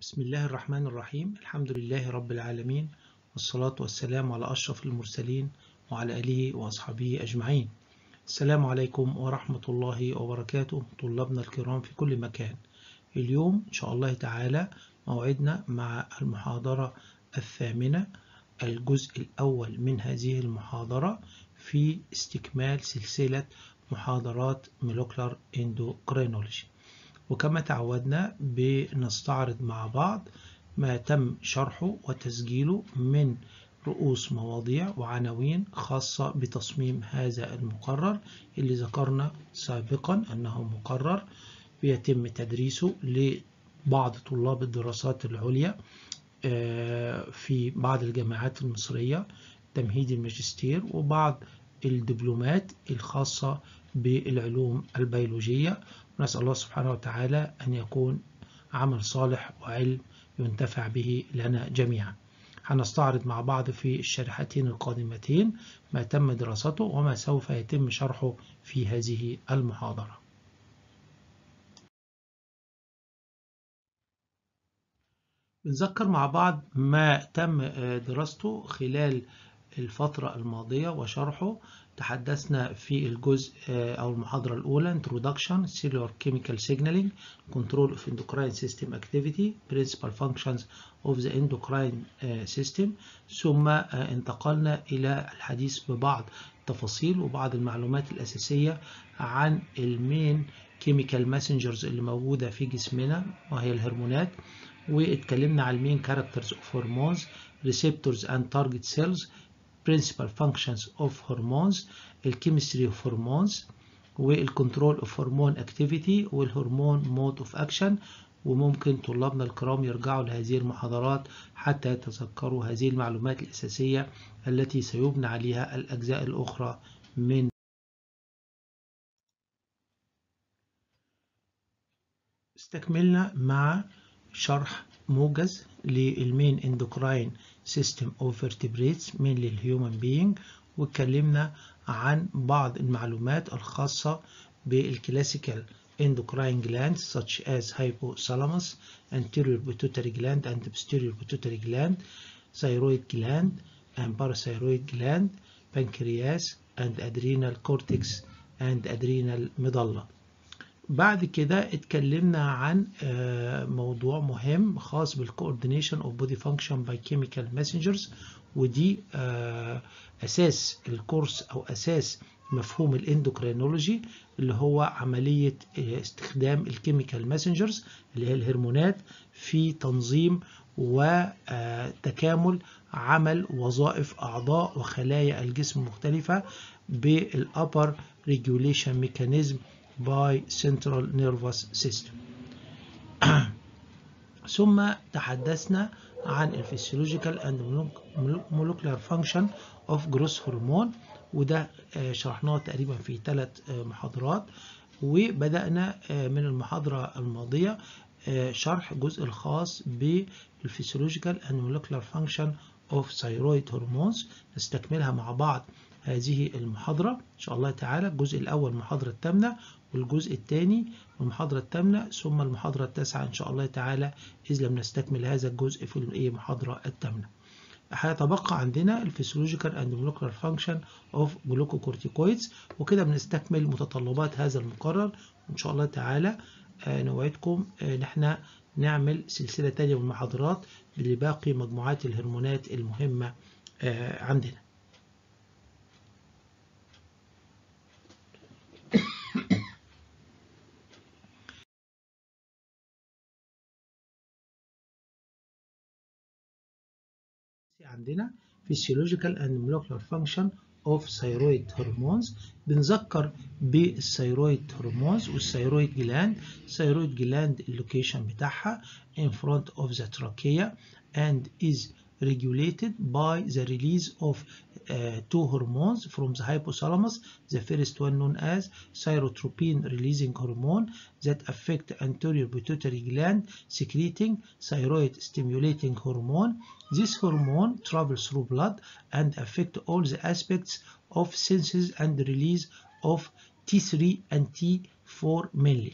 بسم الله الرحمن الرحيم الحمد لله رب العالمين والصلاة والسلام على أشرف المرسلين وعلى آله وأصحابه أجمعين السلام عليكم ورحمة الله وبركاته طلابنا الكرام في كل مكان اليوم إن شاء الله تعالى موعدنا مع المحاضرة الثامنة الجزء الأول من هذه المحاضرة في استكمال سلسلة محاضرات مولكولار اندوكرينولوجي وكما تعودنا بنستعرض مع بعض ما تم شرحه وتسجيله من رؤوس مواضيع وعناوين خاصة بتصميم هذا المقرر اللي ذكرنا سابقا أنه مقرر بيتم تدريسه لبعض طلاب الدراسات العليا في بعض الجامعات المصرية تمهيد الماجستير وبعض الدبلومات الخاصة بالعلوم البيولوجية ونسأل الله سبحانه وتعالى أن يكون عمل صالح وعلم ينتفع به لنا جميعا هنستعرض مع بعض في الشريحتين القادمتين ما تم دراسته وما سوف يتم شرحه في هذه المحاضرة بنذكر مع بعض ما تم دراسته خلال الفترة الماضية وشرحه تحدثنا في الجزء أو المحاضرة الأولى Introduction Cellular Chemical Signaling Control of Endocrine System Activity Principal Functions of the Endocrine System ثم انتقلنا إلى الحديث ببعض التفاصيل وبعض المعلومات الأساسية عن المين كيميكال ماسنجرز اللي موجودة في جسمنا وهي الهرمونات واتكلمنا عن المين كاركترز اوف هرمونز ريسبتورز اند تارجت سيلز principal functions of hormones الكيمستري of hormones والكنترول of hormone activity والهرمون mode of action وممكن طلابنا الكرام يرجعوا لهذه المحاضرات حتى يتذكروا هذه المعلومات الأساسية التي سيبنى عليها الأجزاء الأخرى من استكملنا مع شرح موجز للمين اندوكراين سيستم اوف فيرتبريتس من للهيومن بينج واتكلمنا عن بعض المعلومات الخاصة بالكلاسيكال endocrine glands such as hypothalamus, anterior pituitary gland and posterior pituitary gland, thyroid gland and parathyroid gland, pancreas and adrenal cortex and adrenal medulla. بعد كده اتكلمنا عن موضوع مهم خاص بالكوردينيشن اوف بودي فانكشن باي كيميكال ماسنجرز ودي اساس الكورس او اساس مفهوم الاندوكرينولوجي اللي هو عمليه استخدام الكيميكال ماسنجرز اللي هي الهرمونات في تنظيم وتكامل عمل وظائف اعضاء وخلايا الجسم المختلفه بالابر ريجوليشن ميكانيزم by central nervous system ثم تحدثنا عن الفسيولوجيكال and molecular function of growth hormone وده شرحناه تقريبا في ثلاث محاضرات وبدأنا من المحاضرة الماضية شرح الجزء الخاص بالفسيولوجيكال and molecular function of thyroid hormones نستكملها مع بعض هذه المحاضرة إن شاء الله تعالى الجزء الأول المحاضرة الثامنة والجزء الثاني المحاضرة الثامنة ثم المحاضرة التاسعة إن شاء الله تعالى إذ لم نستكمل هذا الجزء في المحاضرة الثامنة. هيتبقى عندنا الفسيولوجيكال اند مولكولار فانكشن اوف جلوكوكورتيكويدز وكده بنستكمل متطلبات هذا المقرر وإن شاء الله تعالى نوعدكم إن احنا نعمل سلسلة تانية من المحاضرات لباقي مجموعات الهرمونات المهمة عندنا. عندنا physiological and molecular function of thyroid hormones بنذكر بالثيرويد هرمونز والثيرويد جلاند الثيرويد جلاند اللوكيشن بتاعها in front of the trachea and is regulated by the release of uh, two hormones from the hypothalamus the first one known as thyrotropin releasing hormone that affect anterior pituitary gland secreting thyroid stimulating hormone this hormone travels through blood and affect all the aspects of senses and release of T3 and T4 mainly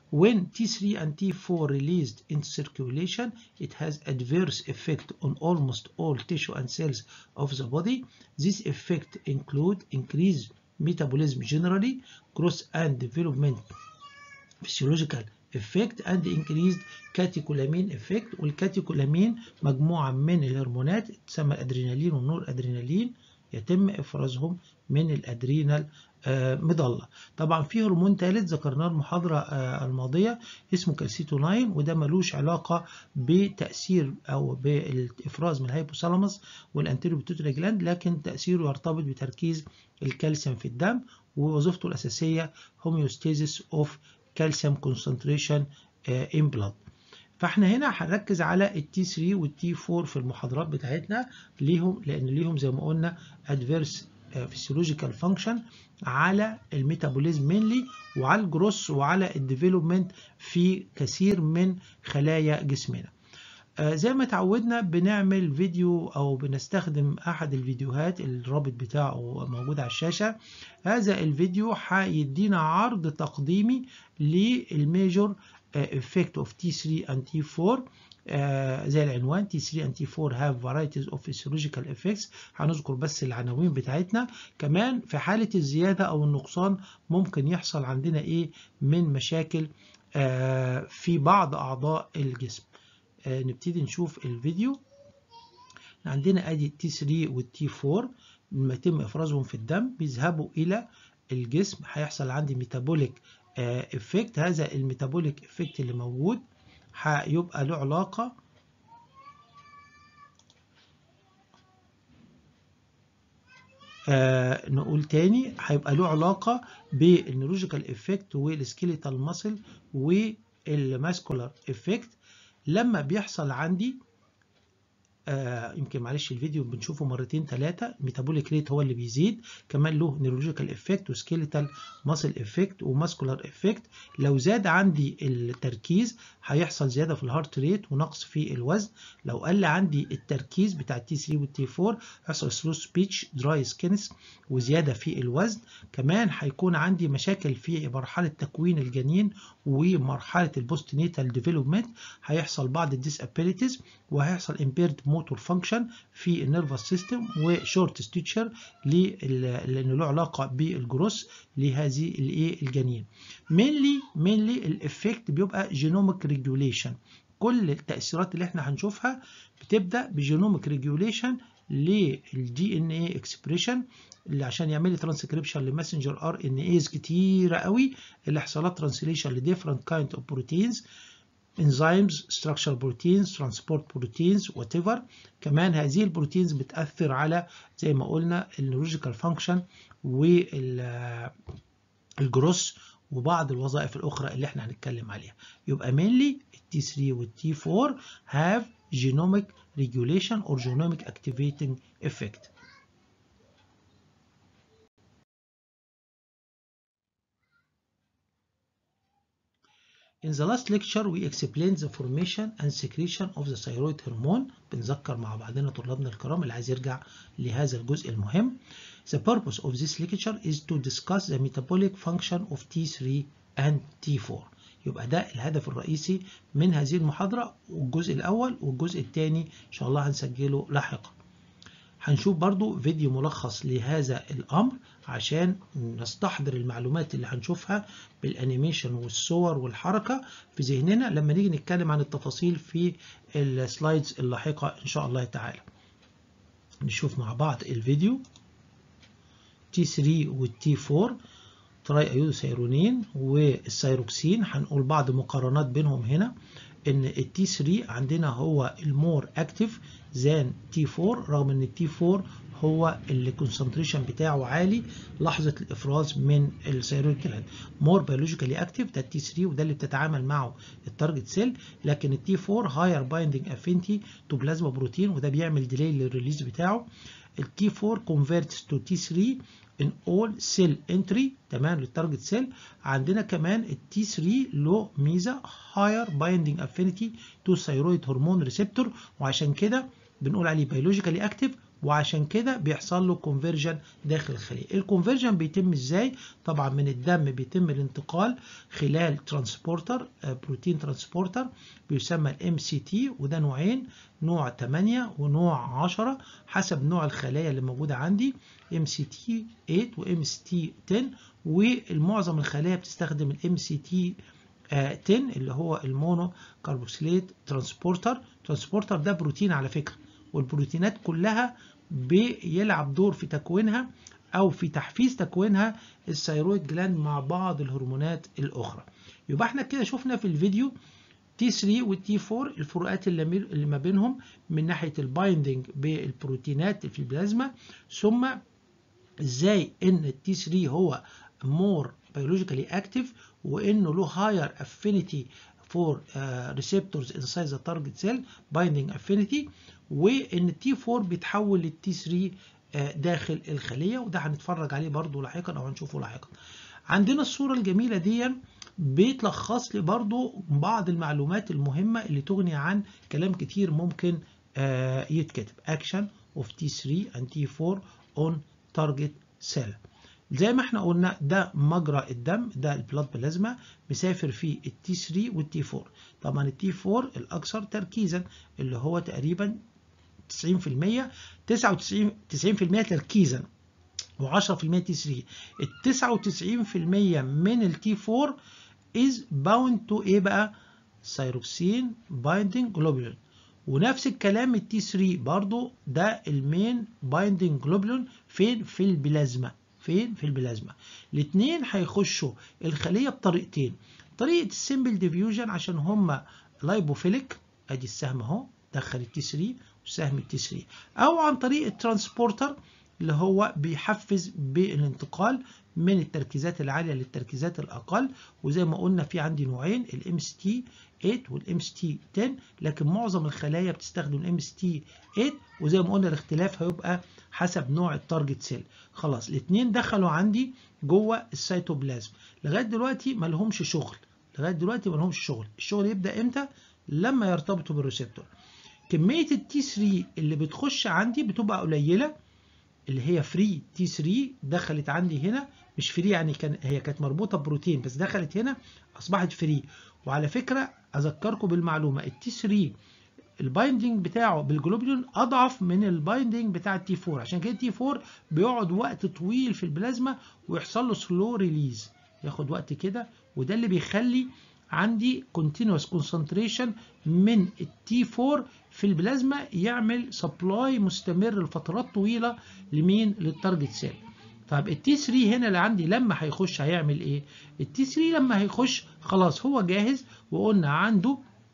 when T3 and T4 released into circulation it has adverse effect on almost all tissue and cells of the body this effect include increased metabolism generally growth and development physiological effect and increased catecholamine effect والكاتيكولامين مجموعة من الهرمونات تسمى الادرينالين والنور ادرينالين يتم افرازهم من الادرينال مضلة طبعا في هرمون ثالث ذكرناه المحاضرة الماضية اسمه كالسيتوناين وده ملوش علاقة بتأثير أو بالإفراز من الهيبوثالاموس والأنتيريو بيتوتري جلاند لكن تأثيره يرتبط بتركيز الكالسيوم في الدم ووظيفته الأساسية homeostasis of calcium concentration in blood فاحنا هنا هنركز على التي 3 والتي 4 في المحاضرات بتاعتنا ليهم لأن ليهم زي ما قلنا adverse physiological function على الميتابوليزم مينلي وعلى الجروس وعلى الديفلوبمنت في كثير من خلايا جسمنا زي ما تعودنا بنعمل فيديو او بنستخدم احد الفيديوهات الرابط بتاعه موجود على الشاشة هذا الفيديو هيدينا عرض تقديمي للميجور effect of T3 and T4 آه زي العنوان T3 and T4 have varieties of physiological effects هنذكر بس العناوين بتاعتنا كمان في حالة الزيادة أو النقصان ممكن يحصل عندنا إيه من مشاكل آه في بعض أعضاء الجسم آه نبتدي نشوف الفيديو عندنا ادي التي 3 والتي 4 لما يتم افرازهم في الدم بيذهبوا الى الجسم هيحصل عندي ميتابوليك افكت هذا الميتابوليك افكت اللي موجود هيبقى له علاقة آه نقول تاني هيبقى له علاقة بالنيورولوجيكال افكت والسكيليتال ماسل والماسكولار افكت لما بيحصل عندي آه يمكن معلش الفيديو بنشوفه مرتين ثلاثة ميتابوليك ريت هو اللي بيزيد كمان له نيورولوجيكال افكت وسكيليتال ماسل افكت وماسكولار افكت لو زاد عندي التركيز هيحصل زيادة في الهارت ريت ونقص في الوزن لو قل عندي التركيز بتاع التي 3 والتي 4 هيحصل سلو سبيتش دراي سكينس وزيادة في الوزن كمان هيكون عندي مشاكل في مرحلة تكوين الجنين ومرحلة البوست نيتال ديفلوبمنت هيحصل بعض الديسابيليتيز وهيحصل امبيرد موتور فانكشن في النيرفس سيستم وشورت ستيتشر لانه له علاقه بالجروس لهذه الايه الجنين مينلي مينلي الافكت بيبقى جينوميك ريجوليشن كل التاثيرات اللي احنا هنشوفها بتبدا بجينوميك ريجوليشن للدي ان اي اكسبريشن اللي عشان يعمل لي ترانسكريبشن لماسنجر ار ان ايز كتيره قوي اللي حصلت ترانسليشن لديفرنت كايند اوف بروتينز enzymes structural proteins transport proteins whatever كمان هذه البروتينز بتأثر على زي ما قلنا النيورولوجيكال فانكشن والجروس وبعض الوظائف الأخرى اللي احنا هنتكلم عليها يبقى mainly التي 3 والتي 4 have genomic regulation or genomic activating effect In the last lecture we explained the formation and secretion of the thyroid hormone بنذكر مع بعضنا طلابنا الكرام اللي عايز يرجع لهذا الجزء المهم The purpose of this lecture is to discuss the metabolic function of T3 and T4 يبقى ده الهدف الرئيسي من هذه المحاضرة والجزء الأول والجزء الثاني إن شاء الله هنسجله لاحقا هنشوف برضو فيديو ملخص لهذا الأمر عشان نستحضر المعلومات اللي هنشوفها بالانيميشن والصور والحركة في ذهننا لما نيجي نتكلم عن التفاصيل في السلايدز اللاحقة إن شاء الله تعالى نشوف مع بعض الفيديو T3 والتي 4 تراي ايودوسيرونين والسيروكسين هنقول بعض مقارنات بينهم هنا ان التي 3 عندنا هو المور اكتف زان تي 4 رغم ان التي 4 هو اللي الكونسنتريشن بتاعه عالي لحظه الافراز من الثيرويد جلاند مور بيولوجيكالي اكتف ده التي 3 وده اللي بتتعامل معه التارجت سيل لكن التي 4 هاير بايندينج افينيتي تو بلازما بروتين وده بيعمل ديلي للريليز بتاعه التي 4 converts to T3 in all cell entry تمام للتارجت سيل عندنا كمان التي 3 له ميزه higher binding affinity to thyroid hormone receptor وعشان كده بنقول عليه biologically active وعشان كده بيحصل له كونفرجن داخل الخليه الكونفرجن بيتم ازاي طبعا من الدم بيتم الانتقال خلال ترانسبورتر بروتين ترانسبورتر بيسمى الام سي تي وده نوعين نوع 8 ونوع 10 حسب نوع الخلايا اللي موجوده عندي ام سي تي 8 وام سي تي 10 والمعظم الخلايا بتستخدم الام سي تي 10 اللي هو المونو كاربوكسيليت ترانسبورتر ترانسبورتر ده بروتين على فكره والبروتينات كلها بيلعب دور في تكوينها او في تحفيز تكوينها الثيرويد جلاند مع بعض الهرمونات الاخرى يبقى احنا كده شفنا في الفيديو تي 3 والتي 4 الفروقات اللي ما بينهم من ناحيه البايندنج بالبروتينات في البلازما ثم ازاي ان التي 3 هو مور بيولوجيكالي اكتيف وانه له هاير افينيتي فور ريسبتورز انسايد ذا تارجت سيل بايندنج افينيتي وان التي 4 بيتحول للتي 3 uh, داخل الخليه وده هنتفرج عليه برضو لاحقا او هنشوفه لاحقا عندنا الصوره الجميله دي بتلخص لي برضو بعض المعلومات المهمه اللي تغني عن كلام كتير ممكن uh, يتكتب اكشن اوف تي 3 and تي 4 اون تارجت سيل زي ما احنا قلنا ده مجرى الدم ده البلاد بلازما مسافر فيه التي 3 والتي 4 طبعا التي 4 الاكثر تركيزا اللي هو تقريبا 90% 99 90% تركيزا و10% تي 3 ال 99% من التي 4 is bound to ايه بقى سيروكسين بايندينج جلوبولين ونفس الكلام التي 3 برضو ده المين بايندينج جلوبولين فين في البلازما فين في البلازما الاثنين هيخشوا الخليه بطريقتين طريقه السمبل ديفيوجن عشان هما لايبوفيليك ادي السهم اهو دخل التي 3 وسهم التي 3 او عن طريق الترانسبورتر اللي هو بيحفز بالانتقال من التركيزات العاليه للتركيزات الاقل وزي ما قلنا في عندي نوعين الام اس تي 8 والام اس تي 10 لكن معظم الخلايا بتستخدم الام اس تي 8 وزي ما قلنا الاختلاف هيبقى حسب نوع التارجت سيل خلاص الاثنين دخلوا عندي جوه السيتوبلازم لغايه دلوقتي ما لهمش شغل لغايه دلوقتي ما لهمش شغل الشغل يبدا امتى لما يرتبطوا بالريسبتور كميه التي 3 اللي بتخش عندي بتبقى قليله اللي هي فري تي 3 دخلت عندي هنا مش فري يعني كان هي كانت مربوطه ببروتين بس دخلت هنا اصبحت فري وعلى فكره اذكركم بالمعلومه التي 3 البايندنج بتاعه بالجلوبولين اضعف من البايندنج بتاع التي 4 عشان كده التي 4 بيقعد وقت طويل في البلازما ويحصل له سلو ريليز ياخد وقت كده وده اللي بيخلي عندي continuous concentration من التي 4 في البلازما يعمل سبلاي مستمر لفترات طويله لمين للتارجت سيل طب التي 3 هنا اللي عندي لما هيخش هيعمل ايه التي 3 لما هيخش خلاص هو جاهز وقلنا عنده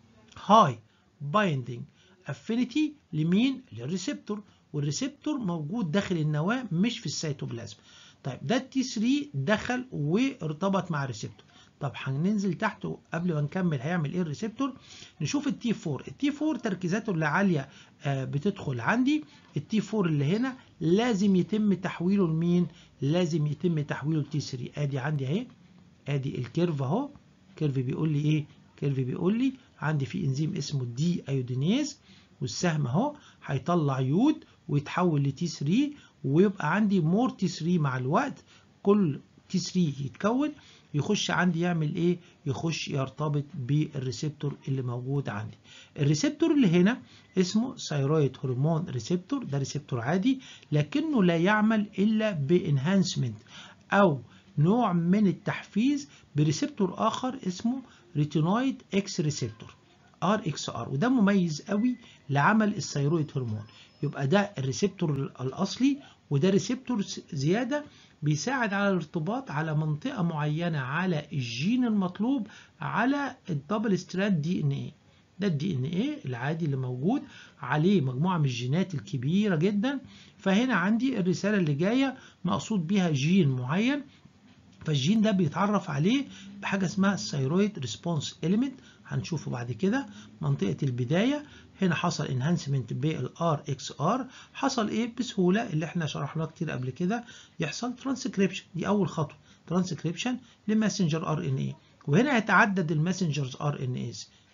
هاي بايندينج افينيتي لمين للريسبتور والريسبتور موجود داخل النواه مش في السيتوبلازم طيب ده التي 3 دخل وارتبط مع الريسبتور طب هننزل تحت قبل ما نكمل هيعمل ايه الريسبتور نشوف التي 4 التي 4 تركيزاته اللي عاليه آه بتدخل عندي التي 4 اللي هنا لازم يتم تحويله لمين لازم يتم تحويله لتي 3 ادي عندي اهي ادي الكيرف اهو كيرف بيقول لي ايه كيرف بيقول لي عندي في انزيم اسمه الدي ايودينيز والسهم اهو هيطلع يود ويتحول لتي 3 ويبقى عندي مور تي 3 مع الوقت كل تي 3 يتكون يخش عندي يعمل ايه يخش يرتبط بالريسبتور اللي موجود عندي الريسبتور اللي هنا اسمه ثايرويد هرمون ريسبتور ده ريسبتور عادي لكنه لا يعمل الا بانهانسمنت او نوع من التحفيز بريسبتور اخر اسمه ريتينويد اكس ريسبتور ار اكس ار وده مميز قوي لعمل الثيرويد هرمون يبقى ده الريسبتور الاصلي وده ريسبتور زياده بيساعد على الارتباط على منطقه معينه على الجين المطلوب على الدبل ستراند دي ان ايه ده الدي ان ايه العادي اللي موجود عليه مجموعه من الجينات الكبيره جدا فهنا عندي الرساله اللي جايه مقصود بيها جين معين فالجين ده بيتعرف عليه بحاجه اسمها الثيرويد ريسبونس اليمنت هنشوفه بعد كده منطقه البدايه هنا حصل انهانسمنت بالار اكس ار حصل ايه بسهوله اللي احنا شرحناه كتير قبل كده يحصل ترانسكريبشن دي اول خطوه ترانسكريبشن لماسنجر ار ان اي وهنا يتعدد الماسنجرز ار ان ايز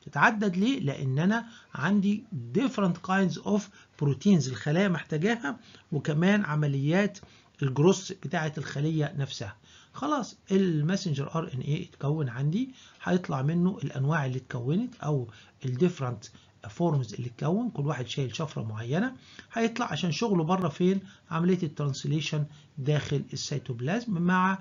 تتعدد ليه لان انا عندي different kinds of proteins الخلايا محتاجاها وكمان عمليات الجروس بتاعه الخليه نفسها خلاص الماسنجر ار ان اي اتكون عندي هيطلع منه الانواع اللي اتكونت او الديفرنت فورمز اللي اتكون كل واحد شايل شفره معينه هيطلع عشان شغله بره فين عمليه الترانسليشن داخل السيتوبلازم مع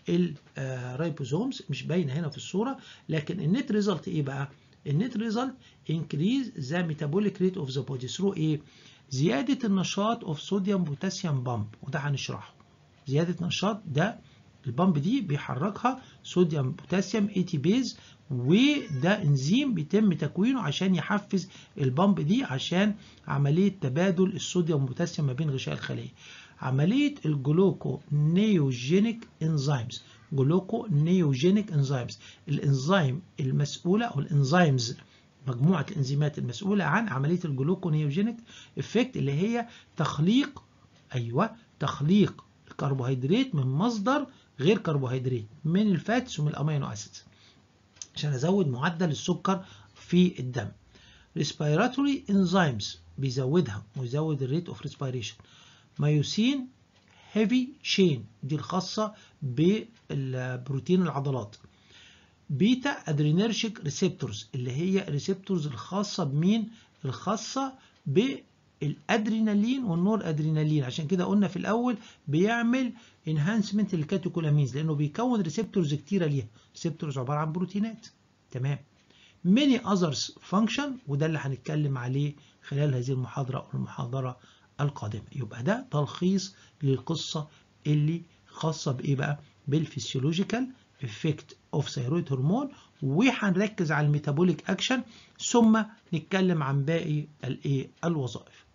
الرايبوزومز مش باينه هنا في الصوره لكن النت ريزلت ايه بقى النت ريزلت increase the metabolic rate of the body through ايه زياده النشاط of sodium potassium pump وده هنشرحه زياده نشاط ده البامب دي بيحركها صوديوم بوتاسيوم اي تي بيز وده انزيم بيتم تكوينه عشان يحفز البامب دي عشان عمليه تبادل الصوديوم والبوتاسيوم ما بين غشاء الخليه عمليه الجلوكو نيوجينيك انزيمز جلوكو نيوجينيك انزيمز الانزيم المسؤوله او الانزيمز مجموعه الانزيمات المسؤوله عن عمليه الجلوكو نيوجينيك افكت اللي هي تخليق ايوه تخليق الكربوهيدرات من مصدر غير كربوهيدرات من الفاتس ومن الامينو اسيدز عشان ازود معدل السكر في الدم respiratory enzymes بيزودها ويزود الريت اوف respiration مايوسين هيفي شين دي الخاصة بالبروتين العضلات بيتا ادرينرجيك ريسبتورز اللي هي ريسبتورز الخاصة بمين الخاصة بالادرينالين والنور ادرينالين عشان كده قلنا في الاول بيعمل انهانسمنت للكاتيكولامينز لانه بيكون ريسبتورز كتيره ليها ريسبتورز عباره عن بروتينات تمام many others function وده اللي هنتكلم عليه خلال هذه المحاضره والمحاضره القادمه يبقى ده تلخيص للقصه اللي خاصه بايه بقى بالفسيولوجيكال افكت اوف ثيرويد هرمون وهنركز على الميتابوليك اكشن ثم نتكلم عن باقي الايه الوظائف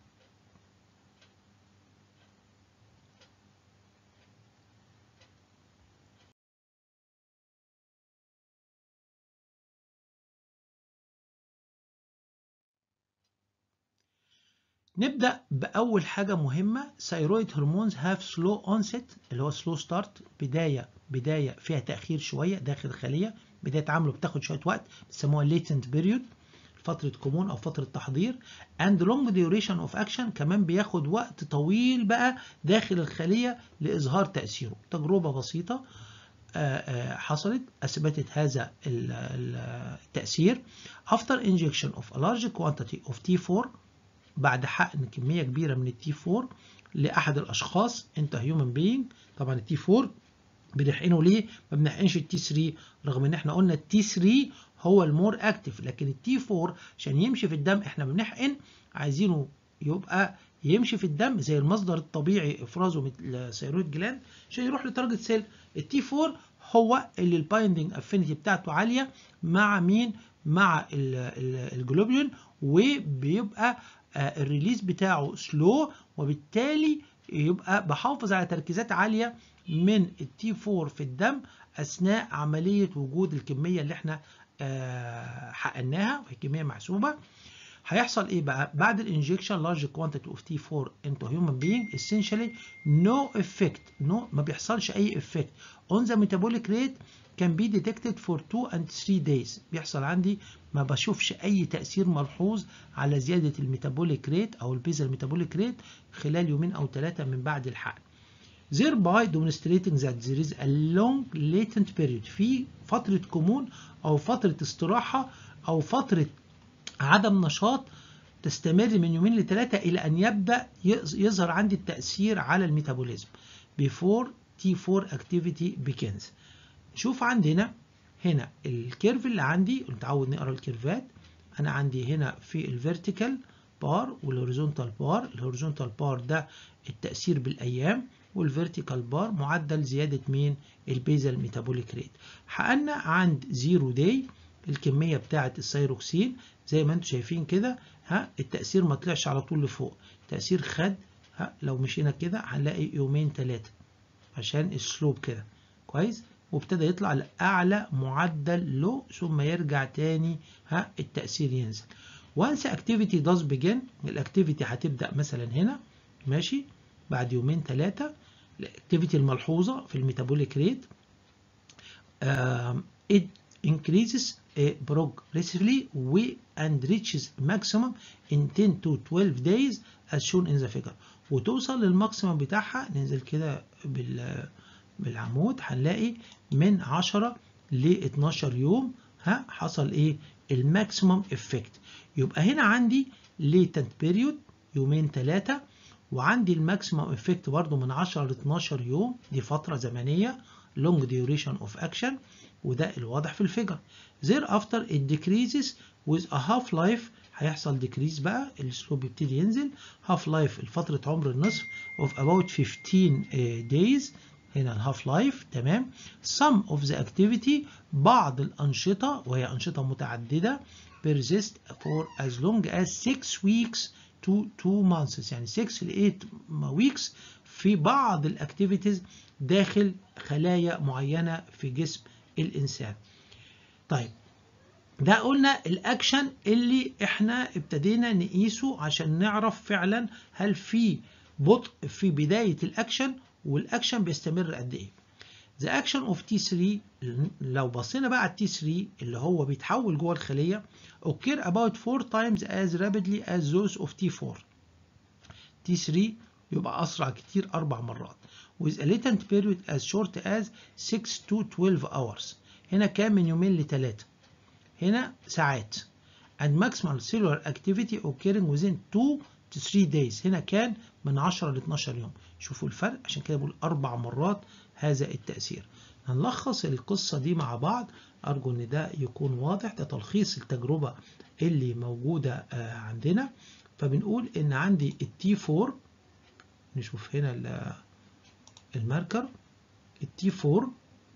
نبدأ بأول حاجة مهمة ثيرويد هرمونز هاف سلو اونست اللي هو سلو ستارت بداية بداية فيها تأخير شوية داخل الخلية بداية عمله بتاخد شوية وقت بيسموها ليتنت بيريود فترة كومون أو فترة تحضير and long duration of action كمان بياخد وقت طويل بقى داخل الخلية لإظهار تأثيره تجربة بسيطة حصلت أثبتت هذا التأثير after injection of a large quantity of T4 بعد حقن كمية كبيرة من التي 4 لأحد الأشخاص أنت هيومن بينج طبعا التي 4 بنحقنه ليه؟ ما بنحقنش التي 3 رغم ان احنا قلنا التي 3 هو المور اكتف لكن التي 4 عشان يمشي في الدم احنا بنحقن عايزينه يبقى يمشي في الدم زي المصدر الطبيعي افرازه من الثيرويد جلاند عشان يروح لتارجت سيل التي 4 هو اللي البايندنج افينيتي بتاعته عاليه مع مين؟ مع الجلوبولين وبيبقى الريليز بتاعه سلو وبالتالي يبقى بحافظ على تركيزات عالية من التي 4 في الدم أثناء عملية وجود الكمية اللي احنا حقناها وهي كمية محسوبة هيحصل ايه بقى بعد الانجكشن large quantity of T4 into human being essentially no effect no ما بيحصلش اي effect on the metabolic rate can be detected for 2 and 3 days بيحصل عندي ما بشوفش اي تأثير ملحوظ على زيادة الميتابوليك ريت او البيزل ميتابوليك ريت خلال يومين او ثلاثة من بعد الحقن thereby demonstrating that there is a long latent period في فترة كمون او فترة استراحة او فترة عدم نشاط تستمر من يومين لثلاثة إلى أن يبدأ يظهر عندي التأثير على الميتابوليزم before T4 activity begins شوف عندنا هنا الكيرف اللي عندي متعود نقرا الكيرفات انا عندي هنا في الفيرتيكال بار والهوريزونتال بار الهوريزونتال بار ده التأثير بالأيام والفيرتيكال بار معدل زيادة مين البيزل ميتابوليك ريت حققنا عند زيرو داي الكمية بتاعة السيروكسين زي ما انتم شايفين كده ها التأثير ما طلعش على طول لفوق التأثير خد ها لو مشينا كده هنلاقي يومين ثلاثة عشان السلوب كده كويس وابتدى يطلع لأعلى معدل له ثم يرجع تاني ها التأثير ينزل once activity does begin الاكتيفيتي هتبدأ مثلا هنا ماشي بعد يومين ثلاثة الاكتيفيتي الملحوظة في الميتابوليك ريت it increases uh, progressively and reaches maximum in 10 to 12 days as shown in the figure وتوصل للماكسيمم بتاعها ننزل كده بال بالعمود هنلاقي من 10 ل 12 يوم ها حصل ايه الماكسيمم افكت يبقى هنا عندي latent period يومين ثلاثة وعندي الماكسيمم افكت برضو من 10 ل 12 يوم دي فترة زمنية long duration of action وده الواضح في الفيجر thereafter it decreases with a half life هيحصل decrease بقى السلوب يبتدي ينزل half life لفترة عمر النصف of about 15 days هنا الهاف لايف تمام some of the activity بعض الأنشطة وهي أنشطة متعددة persist for as long as 6 weeks to 2 months يعني 6 ل 8 weeks في بعض الاكتيفيتيز داخل خلايا معينة في جسم الإنسان طيب ده قلنا الاكشن اللي احنا ابتدينا نقيسه عشان نعرف فعلا هل في بطء في بداية الاكشن والاكشن بيستمر قد ايه The action of T3 لو بصينا بقى على T3 اللي هو بيتحول جوه الخلية occur about 4 times as rapidly as those of T4 T3 يبقى أسرع كتير أربع مرات with a latent period as short as 6 to 12 hours هنا كام من يومين لثلاثة هنا ساعات and maximal cellular activity occurring within 2 to 3 days هنا كان من 10 ل 12 يوم شوفوا الفرق عشان كده بقول أربع مرات هذا التأثير هنلخص القصة دي مع بعض أرجو إن ده يكون واضح ده تلخيص التجربة اللي موجودة عندنا فبنقول إن عندي التي 4 نشوف هنا الماركر التي 4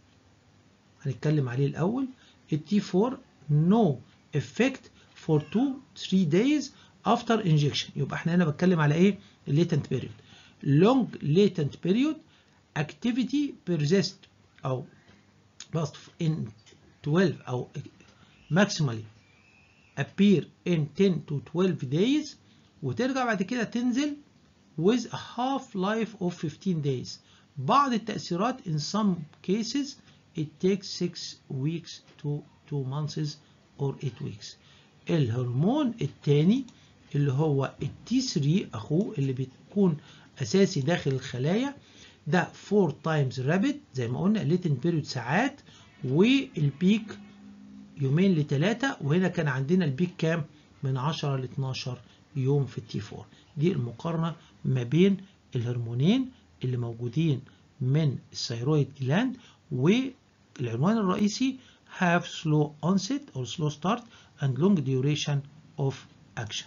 هنتكلم عليه الأول التي 4 no effect for 2 3 days after injection يبقى احنا هنا بتكلم على ايه latent period long latent period activity persist او last in 12 او maximally appear in 10 to 12 days وترجع بعد كده تنزل with a half life of 15 days بعض التأثيرات in some cases it takes 6 weeks to 2 months or 8 weeks الهرمون الثاني اللي هو التي 3 اخوه اللي بيكون اساسي داخل الخلايا ده 4 تايمز رابيد زي ما قلنا ليتن بيريود ساعات والبيك يومين لثلاثة وهنا كان عندنا البيك كام من 10 ل 12 يوم في التي 4 دي المقارنة ما بين الهرمونين اللي موجودين من الثيرويد جلاند والعنوان الرئيسي have slow onset or slow start and long duration of action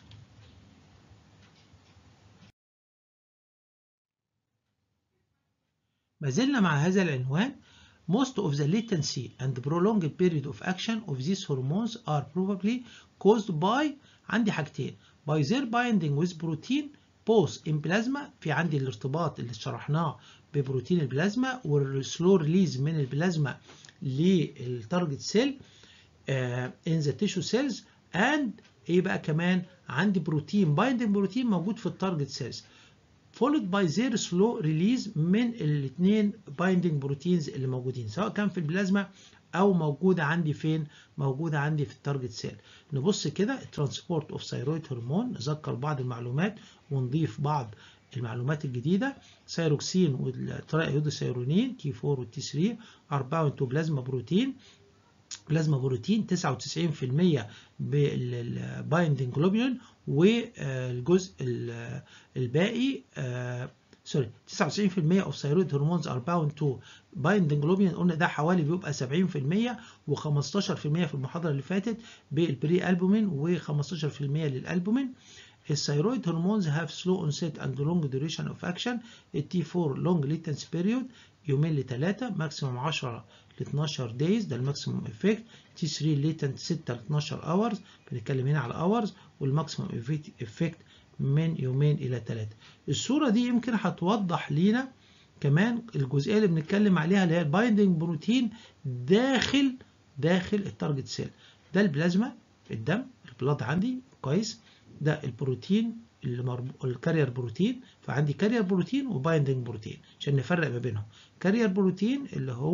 ما زلنا مع هذا العنوان Most of the latency and prolonged period of action of these hormones are probably caused by عندي حاجتين by their binding with protein both in plasma في عندي الارتباط اللي شرحناه ببروتين البلازما والسلو ريليز من البلازما للتارجت سيل in the tissue cells and ايه بقى كمان عندي بروتين بايندنج بروتين موجود في التارجت سيلز followed by their slow release من الاثنين بايندنج بروتينز اللي موجودين سواء كان في البلازما او موجوده عندي فين موجوده عندي في التارجت سيل نبص كده الترانسبورت اوف ثيرويد هرمون نذكر بعض المعلومات ونضيف بعض المعلومات الجديده ثيروكسين والترايودوثيرونين تي 4 والتي 3 اربعه بلازما بروتين بلازما بروتين 99% بالبايندنج جلوبولين والجزء الباقي سوري 99% اوف ثيرويد هرمونز ار باوند تو بايندنج جلوبولين قلنا ده حوالي بيبقى 70% و15% في المحاضره اللي فاتت بالبري البومين و15% للالبومين الثيرويد هرمونز هاف سلو اونست اند لونج ديوريشن اوف اكشن التي 4 لونج ليتنس بيريود يومين لثلاثه ماكسيموم 10 ل 12 دايز ده الماكسيموم افكت تي 3 ليتنت 6 ل 12 اورز بنتكلم هنا على اورز والماكسيموم افكت من يومين الى ثلاثه الصوره دي يمكن هتوضح لينا كمان الجزئيه اللي بنتكلم عليها اللي هي البايندنج بروتين داخل داخل التارجت سيل ده البلازما الدم البلاد عندي كويس ده البروتين اللي مربو... الكارير بروتين فعندي كارير بروتين وبايندنج بروتين عشان نفرق ما بينهم كارير بروتين اللي هو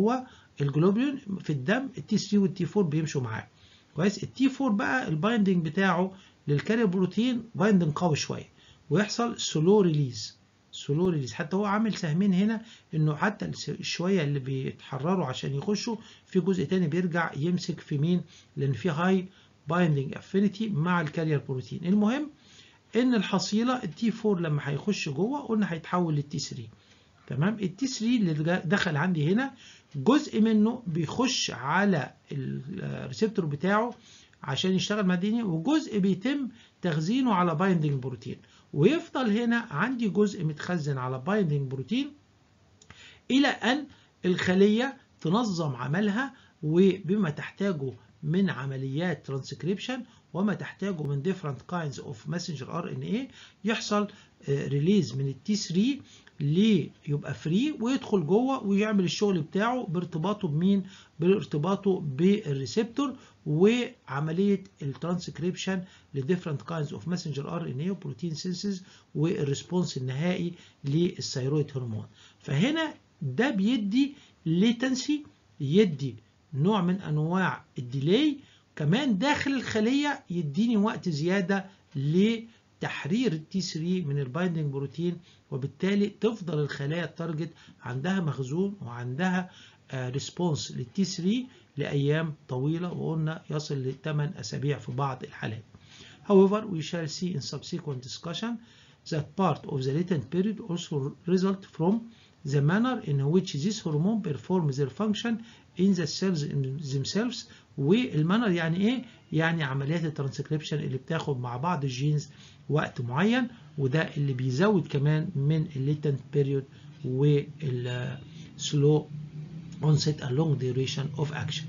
الجلوبولين في الدم التي 3 والتي 4 بيمشوا معاه كويس التي 4 بقى البايندنج بتاعه للكارير بروتين بايندنج قوي شويه ويحصل سلو ريليز سلو ريليز حتى هو عامل سهمين هنا انه حتى الشويه اللي بيتحرروا عشان يخشوا في جزء تاني بيرجع يمسك في مين لان في هاي بايندنج افينيتي مع الكارير بروتين المهم ان الحصيله التي 4 لما هيخش جوه قلنا هيتحول للتي 3 تمام التي 3 اللي دخل عندي هنا جزء منه بيخش على الريسبتور بتاعه عشان يشتغل مع الدنيا وجزء بيتم تخزينه على بايندنج بروتين ويفضل هنا عندي جزء متخزن على بايندنج بروتين الى ان الخليه تنظم عملها وبما تحتاجه من عمليات ترانسكريبشن وما تحتاجه من different kinds of messenger RNA يحصل ريليز من التي 3 ليه يبقى فري ويدخل جوه ويعمل الشغل بتاعه بارتباطه بمين بارتباطه بالريسبتور وعمليه الترانسكريبشن لديفرنت كاينز اوف ماسنجر ار ان اي وبروتين سينسز والريسبونس النهائي للثيرويد هرمون فهنا ده بيدي ليتنسي يدي نوع من انواع الديلي كمان داخل الخليه يديني وقت زياده لتحرير التي 3 من البايندنج بروتين وبالتالي تفضل الخلايا التارجت عندها مخزون وعندها ريسبونس للتي 3 لايام طويله وقلنا يصل ل 8 اسابيع في بعض الحالات. However, we shall see in subsequent discussion that part of the latent period also result from the manner in which this hormone performs their function in the cells themselves والمانر يعني ايه؟ يعني عمليات الترانسكريبشن اللي بتاخد مع بعض الجينز وقت معين وده اللي بيزود كمان من الليتنت بيريود والسلو onset and long duration of action.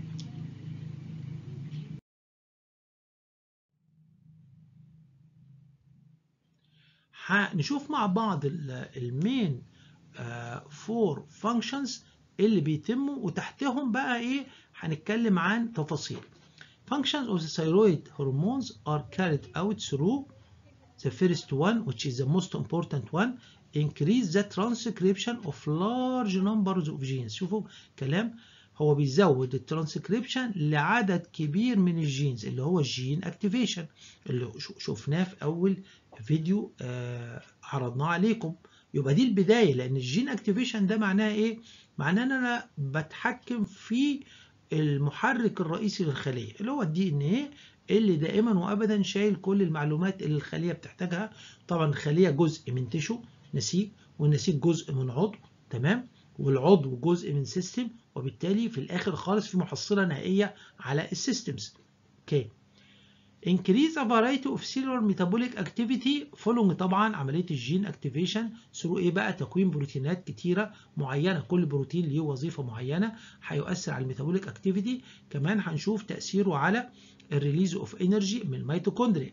هنشوف مع بعض المين فور فانكشنز اللي بيتموا وتحتهم بقى ايه هنتكلم عن تفاصيل. Functions of the thyroid hormones are carried out through the first one which is the most important one increase the transcription of large numbers of genes شوفوا كلام هو بيزود الترانسكريبشن لعدد كبير من الجينز اللي هو الجين اكتيفيشن اللي شفناه في اول فيديو آه عرضناه عليكم يبقى دي البدايه لان الجين اكتيفيشن ده معناه ايه معناه ان انا بتحكم في المحرك الرئيسي للخليه اللي هو الدي ان ايه اللي دائما وابدا شايل كل المعلومات اللي الخليه بتحتاجها طبعا الخليه جزء من تشو نسيج والنسيج جزء من عضو تمام والعضو جزء من سيستم وبالتالي في الاخر خالص في محصله نهائيه على السيستمز اوكي increase a variety of cellular metabolic activity following طبعا عمليه الجين اكتيفيشن ثرو ايه بقى تكوين بروتينات كتيره معينه كل بروتين ليه وظيفه معينه هيؤثر على الميتابوليك اكتيفيتي كمان هنشوف تاثيره على الريليز اوف انرجي من الميتوكوندريا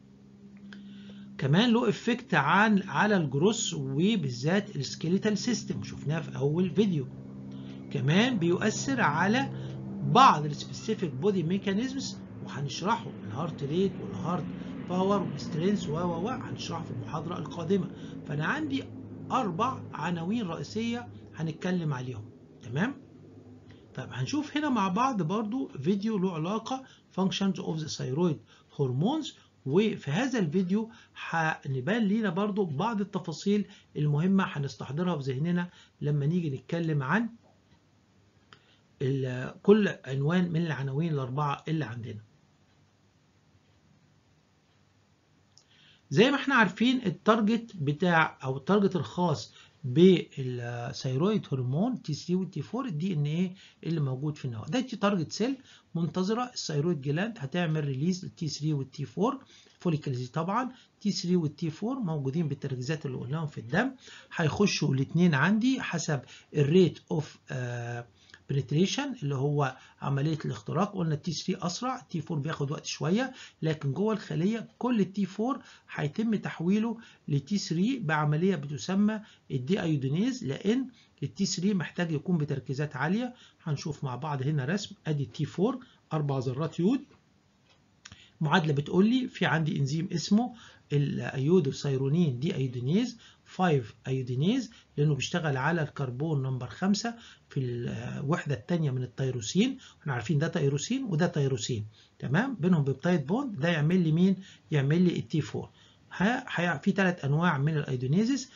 كمان له افكت عن على الجروس وبالذات السكيليتال سيستم شفناها في اول فيديو كمان بيؤثر على بعض السبيسيفيك بودي ميكانيزمز وهنشرحه الهارت ريت والهارت باور والسترينث و و و هنشرحه في المحاضره القادمه فانا عندي اربع عناوين رئيسيه هنتكلم عليهم تمام طيب هنشوف هنا مع بعض برضو فيديو له علاقه functions of the thyroid hormones وفي هذا الفيديو هنبان لينا برضو بعض التفاصيل المهمة هنستحضرها في ذهننا لما نيجي نتكلم عن كل عنوان من العناوين الأربعة اللي عندنا زي ما احنا عارفين التارجت بتاع او التارجت الخاص بالثيرويد هرمون تي 3 والتي 4 الدي ان ايه اللي موجود في النواه ده تي تارجت سيل منتظره الثيرويد جلاند هتعمل ريليز للتي 3 والتي 4 فوليكلز طبعا تي 3 والتي 4 موجودين بالتركيزات اللي قلناهم في الدم هيخشوا الاثنين عندي حسب الريت اوف بنتريشن اللي هو عمليه الاختراق قلنا التي 3 اسرع التي 4 بياخد وقت شويه لكن جوه الخليه كل التي 4 هيتم تحويله لتي 3 بعمليه بتسمى الدي ايودينيز لان التي 3 محتاج يكون بتركيزات عاليه هنشوف مع بعض هنا رسم ادي التي 4 اربع ذرات يود معادله بتقول لي في عندي انزيم اسمه الايودوسيرونين دي ايودينيز 5 ايودينيز لانه بيشتغل على الكربون نمبر 5 في الوحده الثانيه من التيروسين احنا عارفين ده تيروسين وده تيروسين تمام بينهم بيبتايد بوند ده يعمل لي مين يعمل لي التي 4 في ثلاث انواع من الايودينيزز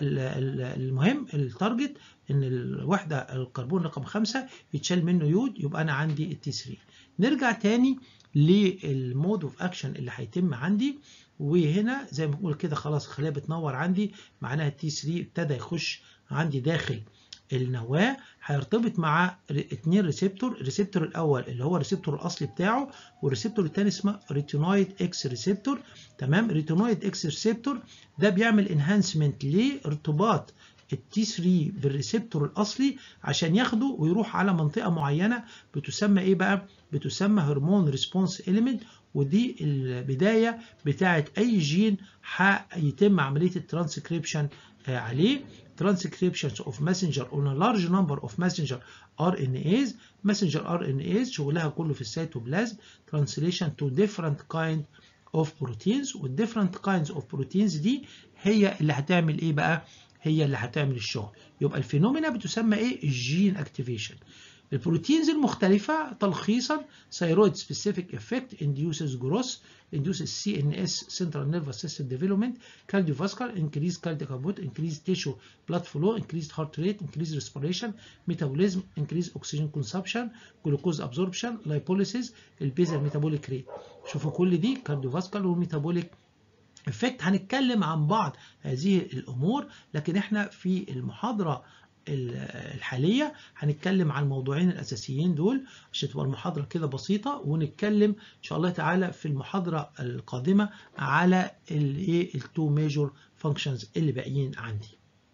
المهم التارجت ان الوحده الكربون رقم 5 يتشال منه يود يبقى انا عندي التي 3 نرجع تاني للمود اوف اكشن اللي هيتم عندي وهنا زي ما بقول كده خلاص الخليه بتنور عندي معناها التي 3 ابتدى يخش عندي داخل النواه هيرتبط مع اثنين ريسبتور الريسبتور الاول اللي هو الريسبتور الاصلي بتاعه والريسبتور الثاني اسمه ريتينويد اكس ريسبتور تمام ريتينويد اكس ريسبتور ده بيعمل انهانسمنت لارتباط التي 3 بالريسبتور الاصلي عشان ياخده ويروح على منطقه معينه بتسمى ايه بقى بتسمى هرمون ريسبونس اليمنت ودي البدايه بتاعه اي جين هيتم عمليه الترانسكريبشن عليه transcriptions of messenger on a large number of messenger RNAs messenger RNAs شغلها كله في السيتوبلازم translation to different kind of proteins وال different kinds of proteins دي هي اللي هتعمل ايه بقى هي اللي هتعمل الشغل يبقى الفينومينا بتسمى ايه الجين اكتيفيشن البروتينز المختلفة تلخيصا thyroid specific effect induces growth induces CNS central nervous system development cardiovascular increased cardiac output increased tissue blood flow increased heart rate increased respiration metabolism increased oxygen consumption glucose absorption lipolysis البيزل metabolic rate شوفوا كل دي cardiovascular وميتابوليك افكت هنتكلم عن بعض هذه الامور لكن احنا في المحاضره الحالية هنتكلم عن الموضوعين الأساسيين دول عشان تبقى المحاضرة كده بسيطة ونتكلم إن شاء الله تعالى في المحاضرة القادمة على الايه التو ميجور فانكشنز اللي باقيين عندي.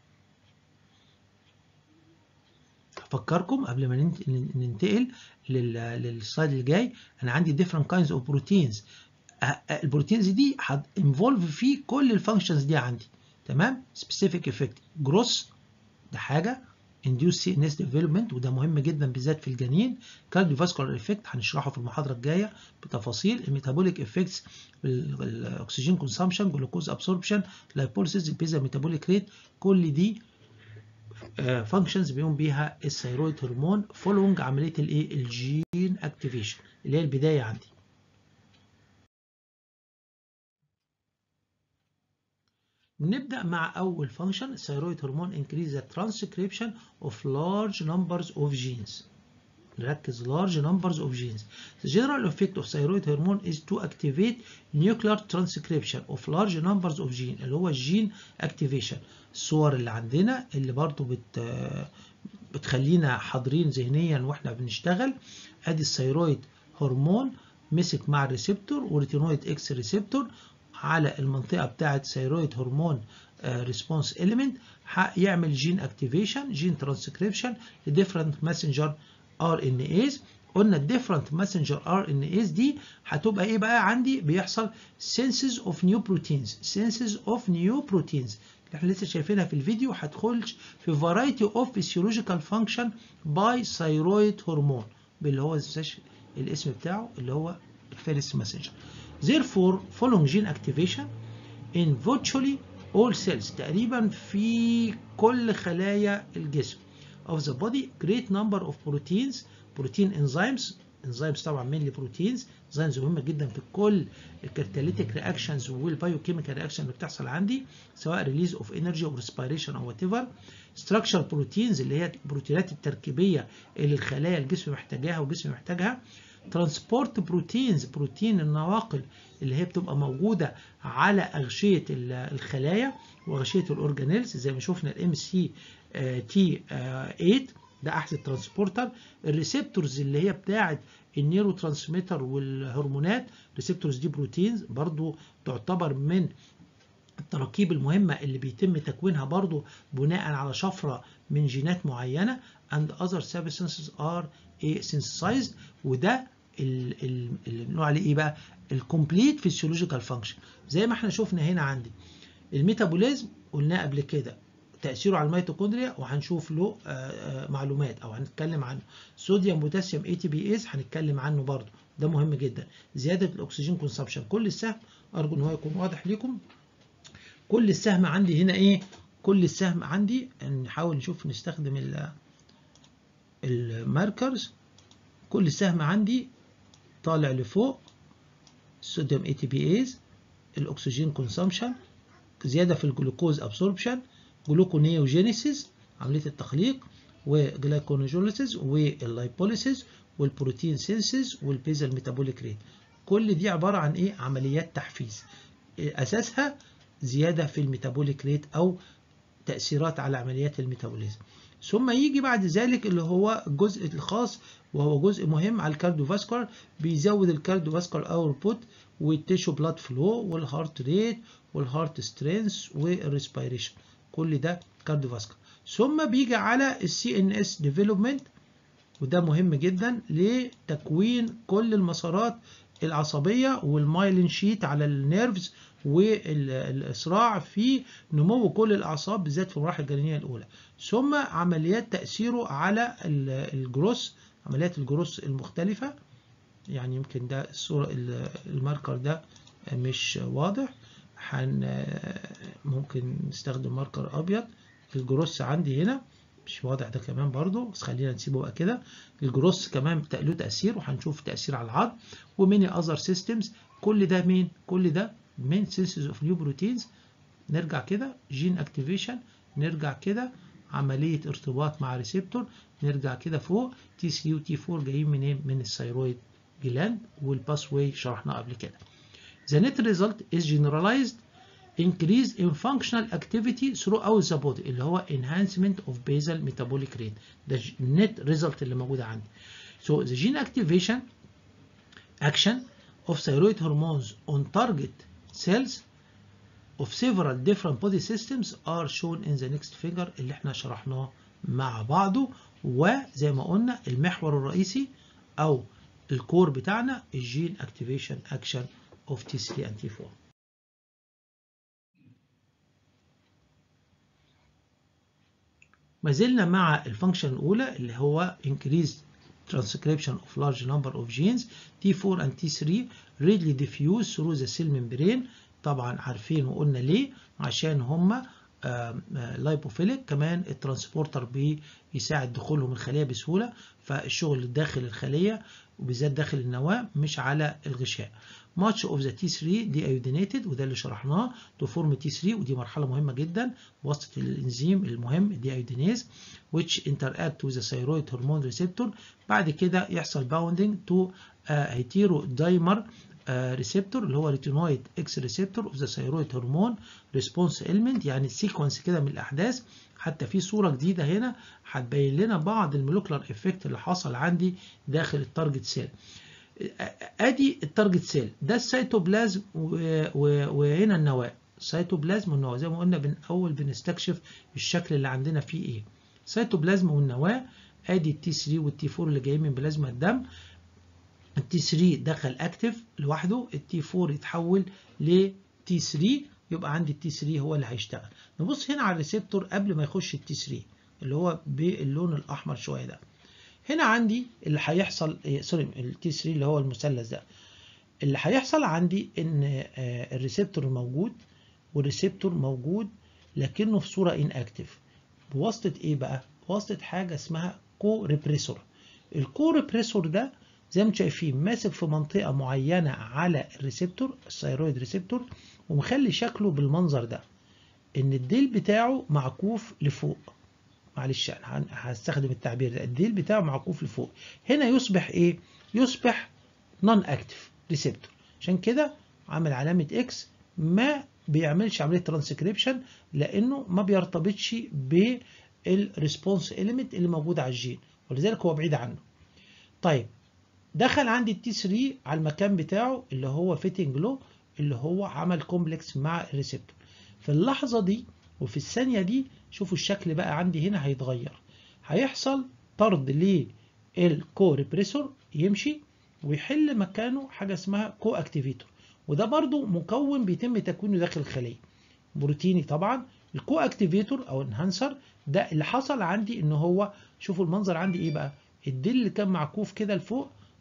هفكركم قبل ما ننتقل للسلايد الجاي أنا عندي different kinds of proteins البروتينز دي هتنفولف في كل الفانكشنز دي عندي تمام specific effect growth ده حاجة induce CNS development وده مهم جدا بالذات في الجنين cardiovascular effect هنشرحه في المحاضرة الجاية بتفاصيل الميتابوليك effects الاكسجين consumption جلوكوز absorption lipolysis البيزا metabolic rate كل دي فانكشنز بيقوم بيها الثيرويد هرمون فولوينج عملية الايه الجين اكتيفيشن اللي هي البداية عندي نبدأ مع أول فانكشن الثيرويد هرمون increase the transcription of large numbers of genes نركز large numbers of genes the general effect of thyroid hormone is to activate nuclear transcription of large numbers of genes اللي هو الجين activation الصور اللي عندنا اللي برضو بت بتخلينا حاضرين ذهنيا واحنا بنشتغل ادي الثيرويد هرمون مسك مع الريسبتور وريتينويد اكس ريسبتور على المنطقه بتاعه ثيرويد هرمون ريسبونس اليمنت يعمل جين اكتيفيشن جين ترانسكريبشن لديفرنت ماسنجر ار ان ايز قلنا الديفرنت ماسنجر ار ان ايز دي هتبقى ايه بقى عندي بيحصل سينسز اوف نيو بروتينز سينسز اوف نيو بروتينز اللي احنا لسه شايفينها في الفيديو هتخش في فرايتي اوف فيسيولوجيكال فانكشن باي ثيرويد هرمون اللي هو الاسم بتاعه اللي هو الفيرست ماسنجر Therefore, following gene activation in virtually all cells تقريبا في كل خلايا الجسم of the body great number of proteins protein enzymes enzymes طبعا mainly proteins enzymes مهمة جدا في كل الكاتاليتيك رياكشنز والبايوكيميكال رياكشن اللي بتحصل عندي سواء ريليز اوف انرجي او ريسبيريشن او وات ايفر structure proteins اللي هي البروتينات التركيبية اللي الخلايا الجسم محتاجاها والجسم محتاجها ترانسبورت بروتينز بروتين النواقل اللي هي بتبقى موجوده على اغشيه الخلايا واغشيه الاورجانيلز زي ما شفنا الام سي تي 8 ده احسن ترانسبورتر الريسبتورز اللي هي بتاعه النيرو ترانسميتر والهرمونات ريسبتورز دي بروتينز برضو تعتبر من التراكيب المهمة اللي بيتم تكوينها برضو بناء على شفرة من جينات معينة and other substances are synthesized وده اللي بنقول عليه ايه بقى الكومبليت فيسيولوجيكال فانكشن زي ما احنا شفنا هنا عندي الميتابوليزم قلناه قبل كده تأثيره على الميتوكوندريا وهنشوف له معلومات او هنتكلم عنه صوديوم بوتاسيوم اي تي بي ايز هنتكلم عنه برضه ده مهم جدا زياده الاكسجين كونسبشن كل السهم ارجو ان هو يكون واضح ليكم كل السهم عندي هنا ايه كل السهم عندي نحاول نشوف نستخدم الماركرز كل سهم عندي طالع لفوق الصوديوم اي تي بي ايز الاكسجين كونسامشن زياده في الجلوكوز ابسوربشن جلوكونيوجينيسيس عمليه التخليق وجلايكونيجوليسيس واللايبوليسيس والبروتين سينسيس والبيزل ميتابوليك ريت كل دي عباره عن ايه عمليات تحفيز اساسها زياده في الميتابوليك ريت او تاثيرات على عمليات الميتابوليزم ثم يجي بعد ذلك اللي هو الجزء الخاص وهو جزء مهم على الكارديوفاسكولار بيزود الكارديوفاسكولار اوتبوت والتيشو بلاد فلو والهارت ريت والهارت سترينث والريسبيريشن كل ده كارديوفاسكولار ثم بيجي على السي ان اس ديفلوبمنت وده مهم جدا لتكوين كل المسارات العصبيه والمايلين شيت على النيرفز والاسراع في نمو كل الاعصاب بالذات في المراحل الجنينيه الاولى ثم عمليات تاثيره على الجروس عمليات الجروس المختلفه يعني يمكن ده الصوره الماركر ده مش واضح حن ممكن نستخدم ماركر ابيض الجروس عندي هنا مش واضح ده كمان برضو بس خلينا نسيبه بقى كده الجروس كمان له تاثير وهنشوف تاثير على العظم وميني اذر سيستمز كل ده مين كل ده من سينسز اوف نيو بروتينز نرجع كده جين اكتيفيشن نرجع كده عمليه ارتباط مع ريسبتور نرجع كده فوق تي 3 وتي 4 جايين منين من الثيرويد جلاند والباس واي شرحناه قبل كده The net result is generalized increase in functional activity throughout the body اللي هو enhancement of basal metabolic rate ده net result اللي موجودة عندي so the gene activation action of thyroid hormones on target cells of several different body systems are shown in the next figure اللي احنا شرحناه مع بعضه وزي ما قلنا المحور الرئيسي او الكور بتاعنا الجين اكتيفيشن اكشن اوف تي 3 and تي 4 ما زلنا مع الفانكشن الاولى اللي هو increased transcription of large number of genes T4 and T3 readily diffuse through the cell membrane طبعا عارفين وقلنا ليه عشان هما لايبوفيليك كمان الترانسبورتر بيساعد دخولهم الخليه بسهوله فالشغل داخل الخليه وبالذات داخل النواه مش على الغشاء much of the T3 deiodonated وده اللي شرحناه to form T3 ودي مرحله مهمه جدا بواسطه الانزيم المهم الديايودينيز which interact with the thyroid hormone receptor بعد كده يحصل bounding to heterodimer ريسبتور اللي هو ريتينويد اكس ريسبتور اوف ذا ثيرويد هرمون ريسبونس اليمنت يعني سيكونس كده من الاحداث حتى في صوره جديده هنا هتبين لنا بعض المولكولار افكت اللي حصل عندي داخل التارجت سيل ادي التارجت سيل ده السيتوبلازم وهنا النواه السيتوبلازم والنواه زي ما قلنا من اول بنستكشف الشكل اللي عندنا فيه ايه السيتوبلازم والنواه ادي التي 3 والتي 4 اللي جايين من بلازما الدم التي 3 دخل اكتف لوحده التي 4 يتحول لتي 3 يبقى عندي التي 3 هو اللي هيشتغل نبص هنا على الريسبتور قبل ما يخش التي 3 اللي هو باللون الاحمر شويه ده هنا عندي اللي هيحصل سوري التي 3 اللي هو المثلث ده اللي هيحصل عندي ان الريسبتور موجود والريسبتور موجود لكنه في صوره ان اكتف بواسطه ايه بقى بواسطه حاجه اسمها كو ريبريسور الكو ريبريسور ده زي ما انتم شايفين ماسك في منطقة معينة على الريسبتور الثيرويد ريسبتور ومخلي شكله بالمنظر ده ان الديل بتاعه معكوف لفوق معلش انا هستخدم التعبير ده الديل بتاعه معكوف لفوق هنا يصبح ايه يصبح نون اكتف ريسبتور عشان كده عامل علامة اكس ما بيعملش عملية ترانسكريبشن لانه ما بيرتبطش بالريسبونس اليمنت اللي موجود على الجين ولذلك هو بعيد عنه طيب دخل عندي التي 3 على المكان بتاعه اللي هو فيتنج لو اللي هو عمل كومبلكس مع الريسبتور في اللحظه دي وفي الثانيه دي شوفوا الشكل بقى عندي هنا هيتغير هيحصل طرد للكو ريبريسور يمشي ويحل مكانه حاجه اسمها كو اكتيفيتور وده برضو مكون بيتم تكوينه داخل الخليه بروتيني طبعا الكو اكتيفيتور او انهانسر ده اللي حصل عندي ان هو شوفوا المنظر عندي ايه بقى الدل اللي كان معكوف كده لفوق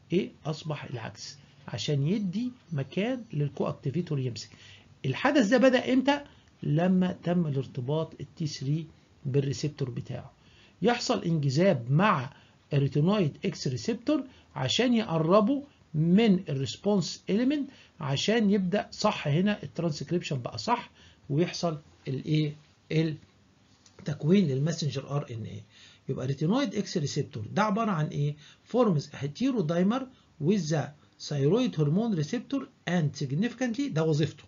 ايه اصبح العكس عشان يدي مكان للكو اكتيفيتور يمسك الحدث ده بدا امتى لما تم الارتباط التي 3 بالريسبتور بتاعه يحصل انجذاب مع الريتينويد اكس ريسبتور عشان يقربوا من الريسبونس اليمنت عشان يبدا صح هنا الترانسكريبشن بقى صح ويحصل الايه التكوين للماسنجر ار ان اي يبقى ريتينويد اكس ريسبتور ده عباره عن ايه فورمز هيتيرو دايمر with the thyroid hormone receptor and significantly ده وظيفته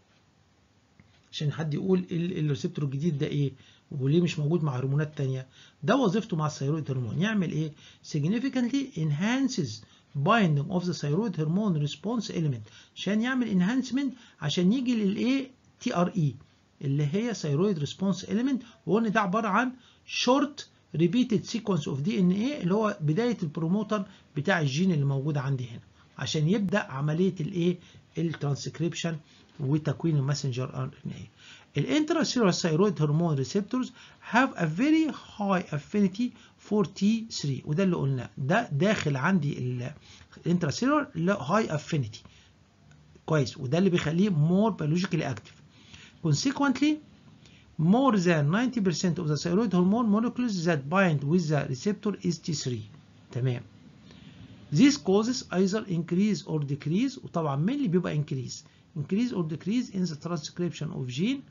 عشان حد يقول الريسبتور الجديد ده ايه وليه مش موجود مع هرمونات تانية ده وظيفته مع الثيرويد هرمون يعمل ايه significantly enhances binding of the thyroid hormone response element عشان يعمل enhancement عشان يجي للايه تي ار اي اللي هي thyroid response element وقلنا ده عباره عن short repeated sequence of DNA اللي هو بدايه البروموتر بتاع الجين اللي موجود عندي هنا عشان يبدا عمليه الايه الترانسكريبشن وتكوين الماسنجر ار ان اي الانتراسيلولار ثايرويد هرمون ريسبتورز have a very high affinity for T3 وده اللي قلناه ده داخل عندي الانتراسيلولار هاي افينيتي كويس وده اللي بيخليه more biologically active consequently more than 90% of the thyroid hormone molecules that bind with the receptor is T3 تمام This causes either increase or decrease وطبعا من اللي بيبقى increase increase or decrease in the transcription of gene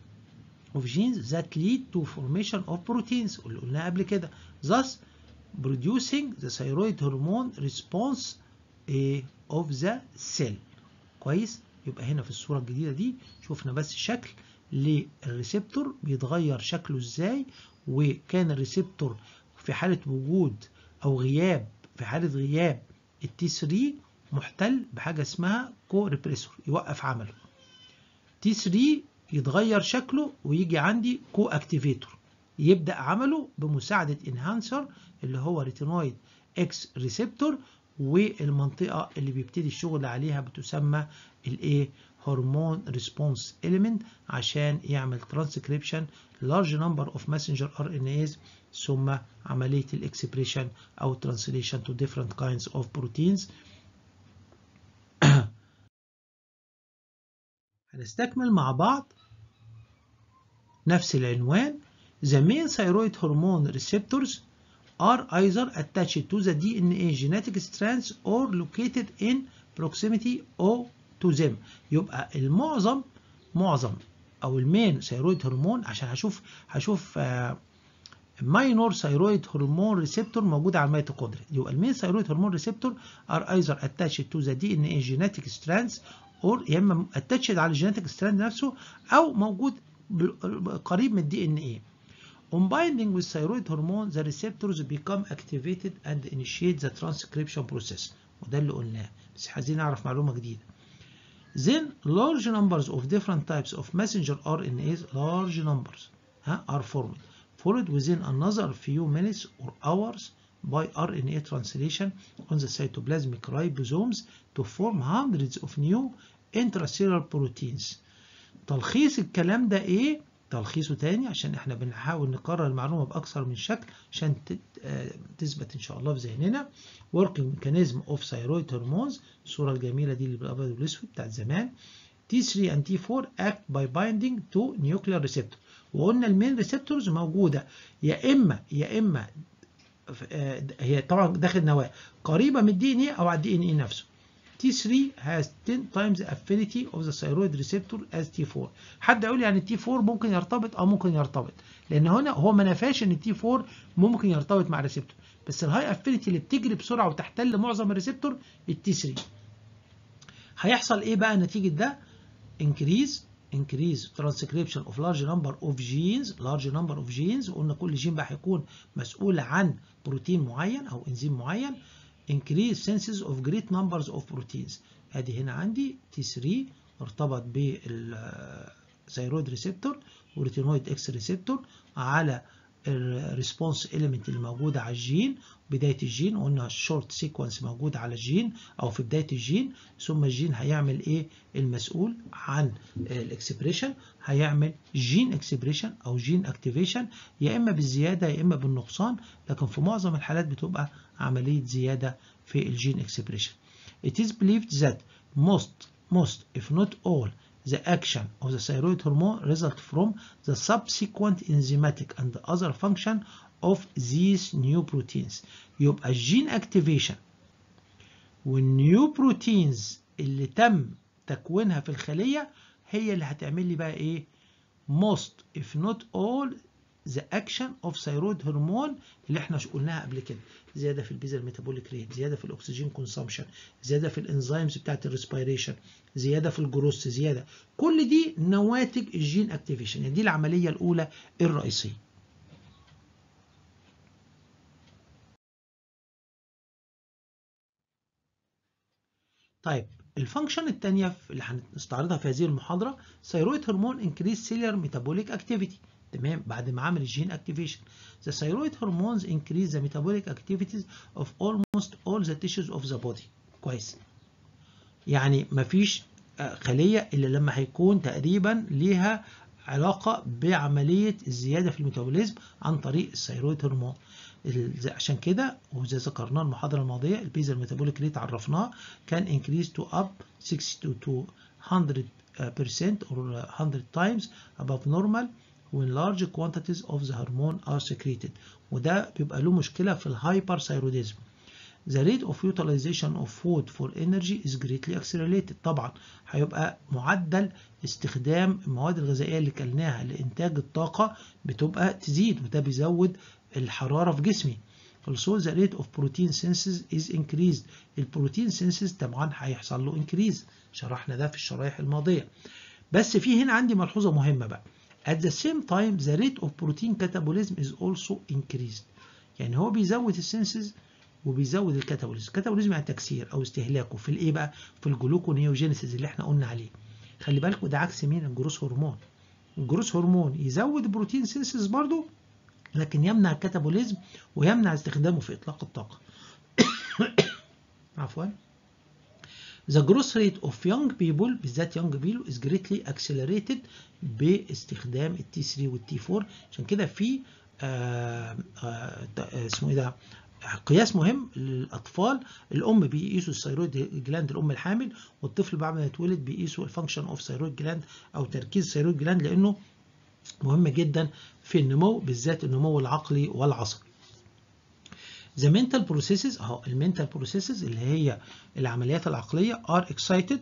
of genes that lead to formation of proteins اللي قلناها قبل كده thus producing the thyroid hormone response of the cell كويس يبقى هنا في الصورة الجديدة دي شفنا بس شكل للريسبتور بيتغير شكله ازاي وكان الريسبتور في حالة وجود او غياب في حالة غياب التي 3 محتل بحاجة اسمها كو ريبريسور يوقف عمله تي 3 يتغير شكله ويجي عندي كو اكتيفيتور يبدأ عمله بمساعدة انهانسر اللي هو ريتينويد اكس ريسبتور والمنطقة اللي بيبتدي الشغل عليها بتسمى الايه هرمون ريسبونس element عشان يعمل ترانسكريبشن large number of messenger RNAs ثم عملية الاكسبريشن أو translation to different kinds of proteins هنستكمل مع بعض نفس العنوان The main thyroid hormone receptors are either attached to the DNA genetic strands or located in proximity or to them يبقى المعظم معظم او المين ثيرويد هرمون عشان هشوف هشوف ماينور ثيرويد هرمون ريسبتور موجود على الميتوكوندريا يبقى المين ثيرويد هرمون ريسبتور ار ايذر اتاتشد تو ذا دي ان اي جينيتك ستراندز اور يا اما اتاتشد على الجينيتك ستراند نفسه او موجود قريب من الدي ان اي On binding with thyroid hormone, the receptors become activated and initiate the transcription process. وده اللي قلناه، بس عايزين نعرف معلومة جديدة. Then large numbers of different types of messenger RNAs, large numbers, huh, are formed, followed within another few minutes or hours by RNA translation on the cytoplasmic ribosomes to form hundreds of new intracellular proteins. تلخيص الكلام ده ايه؟ تلخيصه تاني عشان احنا بنحاول نكرر المعلومة بأكثر من شكل عشان تثبت ان شاء الله في ذهننا working mechanism of thyroid hormones الصورة الجميلة دي اللي بالأبيض والأسود بتاعت زمان T3 and T4 act by binding to nuclear receptor وقلنا المين ريسبتورز موجودة يا إما يا إما هي طبعا داخل نواة قريبة من الدي ان اي أو على الدي ان اي نفسه T3 has 10 times the affinity of the thyroid receptor as T4 حد يقول يعني T4 ممكن يرتبط أو ممكن يرتبط لأن هنا هو ما نفاش إن T4 ممكن يرتبط مع الريسبتور بس الهاي افينيتي اللي بتجري بسرعة وتحتل معظم الريسبتور التي 3 هيحصل إيه بقى نتيجة ده increase increase transcription of large number of genes large number of genes قلنا كل جين بقى هيكون مسؤول عن بروتين معين أو إنزيم معين increase senses of great numbers of proteins ادي هنا عندي T3 ارتبط بالثيرويد ريسبتور وريتينويد اكس ريسبتور على الريسبونس اليمنت اللي موجوده على الجين بدايه الجين قلنا الشورت سيكونس موجود على الجين او في بدايه الجين ثم الجين هيعمل ايه المسؤول عن الاكسبريشن هيعمل جين اكسبريشن او جين اكتيفيشن يا اما بالزياده يا اما بالنقصان لكن في معظم الحالات بتبقى عمليه زياده في الجين اكسبريشن it is believed that most most if not all the action of the thyroid hormone result from the subsequent enzymatic and other function of these new proteins يبقى الجين activation والنيو بروتينز اللي تم تكوينها في الخلية هي اللي هتعمل لي بقى ايه most if not all the action of thyroid hormone اللي احنا قلناها قبل كده زياده في البيزل ميتابوليك ريت زياده في الاكسجين كونسامشن زياده في الانزيمز بتاعت الريسبيريشن زياده في الجروس زياده كل دي نواتج الجين اكتيفيشن يعني دي العمليه الاولى الرئيسيه طيب الفانكشن الثانيه اللي هنستعرضها في هذه المحاضره ثيرويد هرمون انكريز سيلر ميتابوليك اكتيفيتي تمام بعد ما عمل الجين اكتيفيشن the thyroid hormones increase the metabolic activities of almost all the tissues of the body كويس يعني مفيش خليه الا لما هيكون تقريبا ليها علاقه بعمليه الزياده في الميتابوليزم عن طريق الثيرويد هرمون عشان كده وزي ذكرناه المحاضره الماضيه البيزل ميتابوليك ريت عرفناه كان increase to up 60 to 100% or 100 times above normal when large quantities of the hormone are secreted وده بيبقى له مشكله في الهايبرثايروديزم The rate of utilization of food for energy is greatly accelerated طبعا هيبقى معدل استخدام المواد الغذائيه اللي كلناها لانتاج الطاقه بتبقى تزيد وده بيزود الحراره في جسمي Also the rate of protein synthesis is increased البروتين synthesis طبعا هيحصل له increase شرحنا ده في الشرايح الماضيه بس في هنا عندي ملحوظه مهمه بقى At the same time the rate of protein catabolism is also increased يعني هو بيزود السنسز وبيزود الكاتابوليزم الكاتابوليزم يعني تكسير او استهلاكه في الايه بقى في الجلوكونيوجينيسيس اللي احنا قلنا عليه خلي بالك وده عكس مين الجروس هرمون الجروس هرمون يزود بروتين سينسز برضو لكن يمنع الكاتابوليزم ويمنع استخدامه في اطلاق الطاقه عفوا The growth rate of young people بالذات young people is greatly accelerated باستخدام التي 3 والتي 4 عشان كده في آه آه اسمه ايه ده قياس مهم للاطفال الام بيقيسوا الثيرويد جلاند الام الحامل والطفل بعد ما يتولد بيقيسوا الفانكشن اوف ثيرويد جلاند او تركيز الثيرويد جلاند لانه مهم جدا في النمو بالذات النمو العقلي والعصبي The mental processes اهو المنتال processes اللي هي العمليات العقلية are excited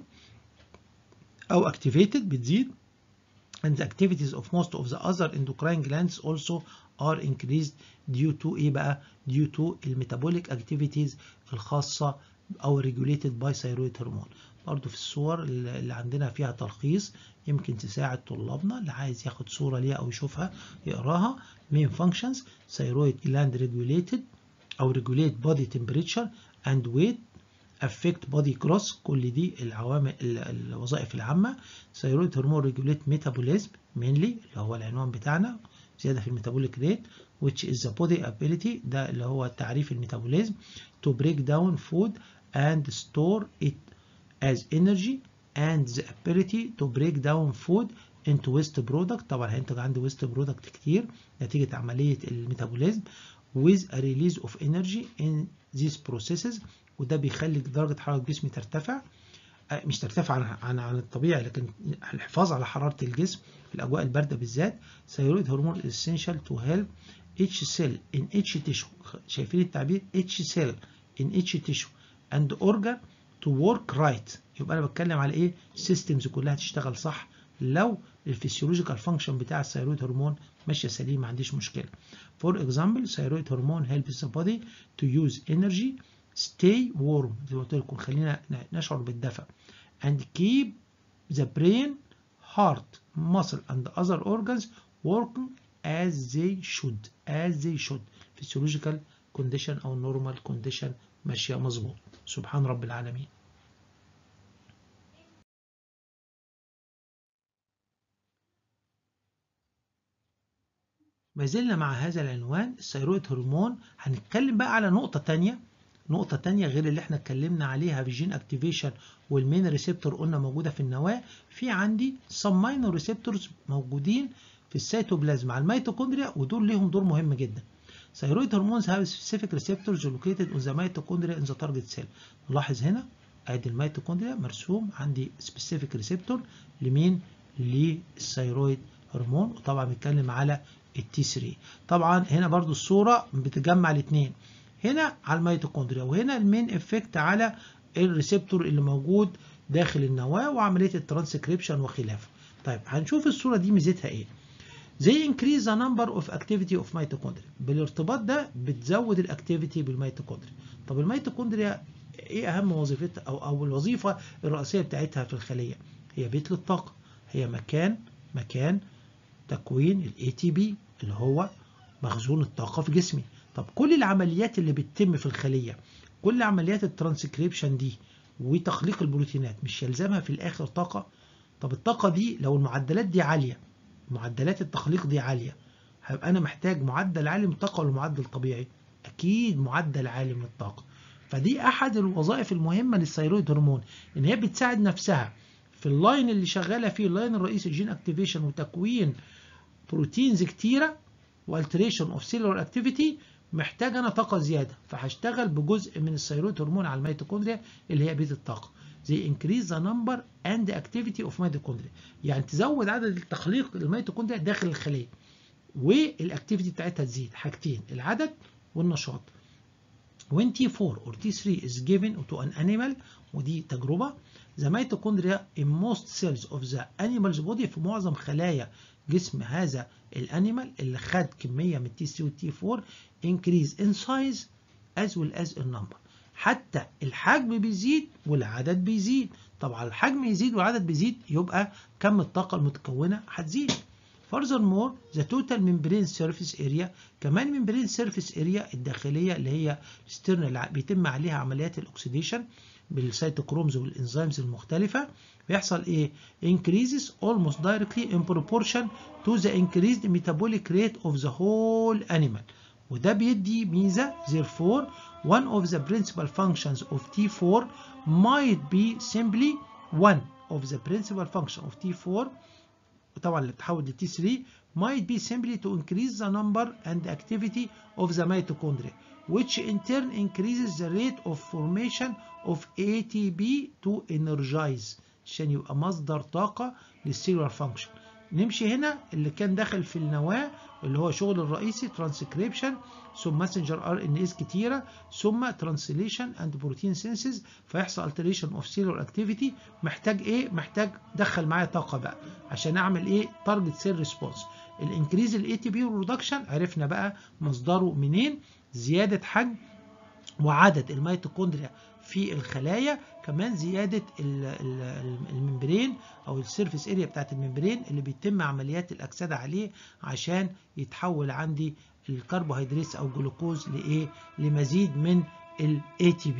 أو activated بتزيد and the activities of most of the other endocrine glands also are increased due to ايه بقى due to الميتابوليك activities الخاصة أو regulated by thyroid hormone برضو في الصور اللي عندنا فيها تلخيص يمكن تساعد طلابنا اللي عايز ياخد صورة ليها أو يشوفها يقراها main functions thyroid gland regulated أو regulate body temperature and weight affect body growth كل دي العوامل الوظائف العامة thyroid hormone regulate metabolism mainly اللي هو العنوان بتاعنا زيادة في الميتابوليك ريت which is the body ability ده اللي هو تعريف الميتابوليزم to break down food and store it as energy and the ability to break down food into waste product طبعا هينتج عندي waste product كتير نتيجة عملية الميتابوليزم with a release of energy in these processes وده بيخلي درجة حرارة جسمي ترتفع مش ترتفع عن عن عن الطبيعي لكن الحفاظ على حرارة الجسم في الأجواء الباردة بالذات ثيرويد هرمون essential to help each cell in each tissue شايفين التعبير each cell in each tissue and organ to work right يبقى أنا بتكلم على إيه systems كلها تشتغل صح لو الفسيولوجيكال فانكشن بتاع الثيرويد هرمون ماشيه سليم ما عنديش مشكله فور اكزامبل ثيرويد هرمون helps the body to use energy stay warm زي ما قلت لكم خلينا نشعر بالدفء and keep the brain heart muscle and other organs working as they should as they should physiological condition او normal condition ماشيه مظبوط سبحان رب العالمين ما زلنا مع هذا العنوان الثيرويد هرمون هنتكلم بقى على نقطة تانية نقطة تانية غير اللي احنا اتكلمنا عليها بالجين اكتيفيشن والمين ريسبتور قلنا موجودة في النواة في عندي سم ماينور ريسبتورز موجودين في السيتوبلازم على الميتوكوندريا ودول ليهم دور مهم جدا Thyroid hormones have specific receptors located on the mitochondria in the target cell. نلاحظ هنا ادي الميتوكوندريا مرسوم عندي سبيسيفيك ريسبتور لمين للثيرويد هرمون وطبعا بنتكلم على التي 3 طبعا هنا برضو الصوره بتجمع الاثنين هنا على الميتوكوندريا وهنا المين افكت على الريسبتور اللي موجود داخل النواه وعمليه الترانسكريبشن وخلافه طيب هنشوف الصوره دي ميزتها ايه زي increase the number of activity of mitochondria بالارتباط ده بتزود الاكتيفيتي بالميتوكوندريا طب الميتوكوندريا ايه اهم وظيفتها او او الوظيفه الرئيسيه بتاعتها في الخليه هي بيت للطاقه هي مكان مكان تكوين الاي تي بي اللي هو مخزون الطاقه في جسمي طب كل العمليات اللي بتتم في الخليه كل عمليات الترانسكريبشن دي وتخليق البروتينات مش يلزمها في الاخر طاقه طب الطاقه دي لو المعدلات دي عاليه معدلات التخليق دي عاليه هيبقى انا محتاج معدل عالي من الطاقه ولا معدل طبيعي اكيد معدل عالي من الطاقه فدي احد الوظائف المهمه للثيرويد هرمون ان هي بتساعد نفسها في اللاين اللي شغاله فيه اللاين الرئيسي الجين اكتيفيشن وتكوين بروتينز كتيره والتريشن اوف سيلولار اكتيفيتي محتاج انا طاقه زياده فهشتغل بجزء من الثيرويد هرمون على الميتوكوندريا اللي هي بيت الطاقه زي increase the number and the activity of mitochondria يعني تزود عدد التخليق للميتوكوندريا داخل الخليه والاكتيفيتي بتاعتها تزيد حاجتين العدد والنشاط when T4 or T3 is given to an animal ودي تجربة the mitochondria in most cells of the animal's body في معظم خلايا جسم هذا الانيمال اللي خد كمية من T3 و T4 increase in size as well as in number حتى الحجم بيزيد والعدد بيزيد طبعا الحجم يزيد والعدد بيزيد يبقى كم الطاقة المتكونة هتزيد Furthermore, the total membrane surface area كمان membrane surface area الداخلية اللي هي external بيتم عليها عمليات الأكسيديشن بالسيتوكرومز والإنزيمز المختلفة بيحصل إيه؟ increases almost directly in proportion to the increased metabolic rate of the whole animal وده بيدي ميزة therefore one of the principal functions of T4 might be simply one of the principal function of T4 طبعا اللي بتحول ل T3 might be simply to increase the number and activity of the mitochondria which in turn increases the rate of formation of ATP to energize عشان يبقى مصدر طاقة للسيلولار فانكشن نمشي هنا اللي كان داخل في النواة اللي هو شغل الرئيسي ترانسكريبشن ثم ماسنجر ار ان اس كتيره ثم ترانسليشن اند بروتين سينسز فيحصل التريشن اوف سيلولار اكتيفيتي محتاج ايه محتاج دخل معايا طاقه بقى عشان اعمل ايه تارجت سيل ريسبونس الانكريز الاي تي بي والريدكشن عرفنا بقى مصدره منين زياده حجم وعدد الميتوكوندريا في الخلايا كمان زيادة الممبرين أو السيرفيس اريا بتاعت الممبرين اللي بيتم عمليات الأكسدة عليه عشان يتحول عندي الكربوهيدرات أو جلوكوز لإيه؟ لمزيد من ال ATP.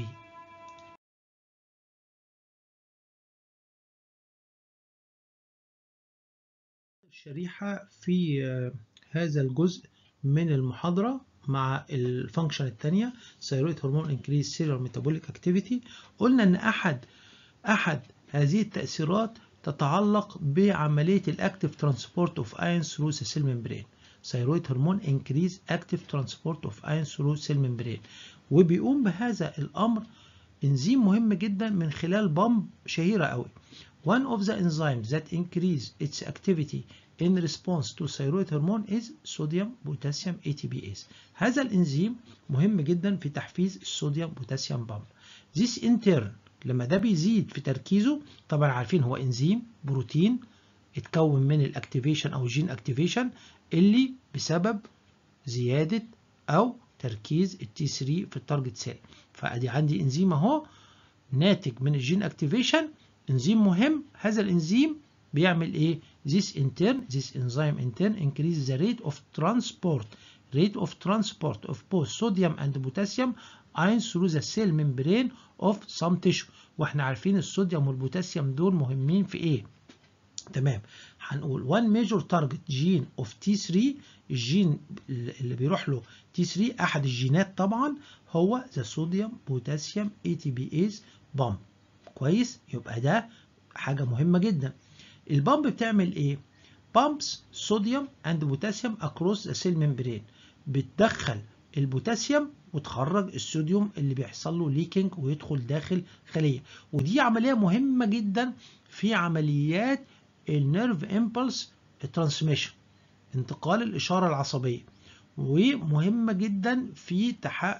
الشريحة في هذا الجزء من المحاضرة مع الفانكشن الثانيه ثيرويد هرمون انكريز سيلولار ميتابوليك اكتيفيتي قلنا ان احد احد هذه التاثيرات تتعلق بعمليه الاكتيف ترانسبورت اوف ايونز ثرو سيل ممبرين ثيرويد هرمون انكريز اكتيف ترانسبورت اوف ايونز ثرو سيل ممبرين وبيقوم بهذا الامر انزيم مهم جدا من خلال بامب شهيره قوي one of the enzymes that increase its activity in response to thyroid hormone is sodium potassium ATPase هذا الانزيم مهم جدا في تحفيز الصوديوم بوتاسيوم بامب this in turn لما ده بيزيد في تركيزه طبعا عارفين هو انزيم بروتين اتكون من الاكتيفيشن او الجين اكتيفيشن اللي بسبب زياده او تركيز التي 3 في التارجت سيل فادي عندي انزيم اهو ناتج من الجين اكتيفيشن انزيم مهم هذا الانزيم بيعمل ايه this in turn this enzyme in turn increases the rate of transport rate of transport of both sodium and potassium ions through the cell membrane of some tissue واحنا عارفين الصوديوم والبوتاسيوم دول مهمين في ايه تمام هنقول one major target gene of T3 الجين اللي بيروح له T3 احد الجينات طبعا هو the sodium potassium ATPase pump كويس يبقى ده حاجة مهمة جدا البامب بتعمل ايه بامبس صوديوم اند بوتاسيوم اكروس ذا سيل ممبرين بتدخل البوتاسيوم وتخرج الصوديوم اللي بيحصل له ليكينج ويدخل داخل خليه ودي عمليه مهمه جدا في عمليات النيرف امبلس ترانسميشن انتقال الاشاره العصبيه ومهمه جدا في تح...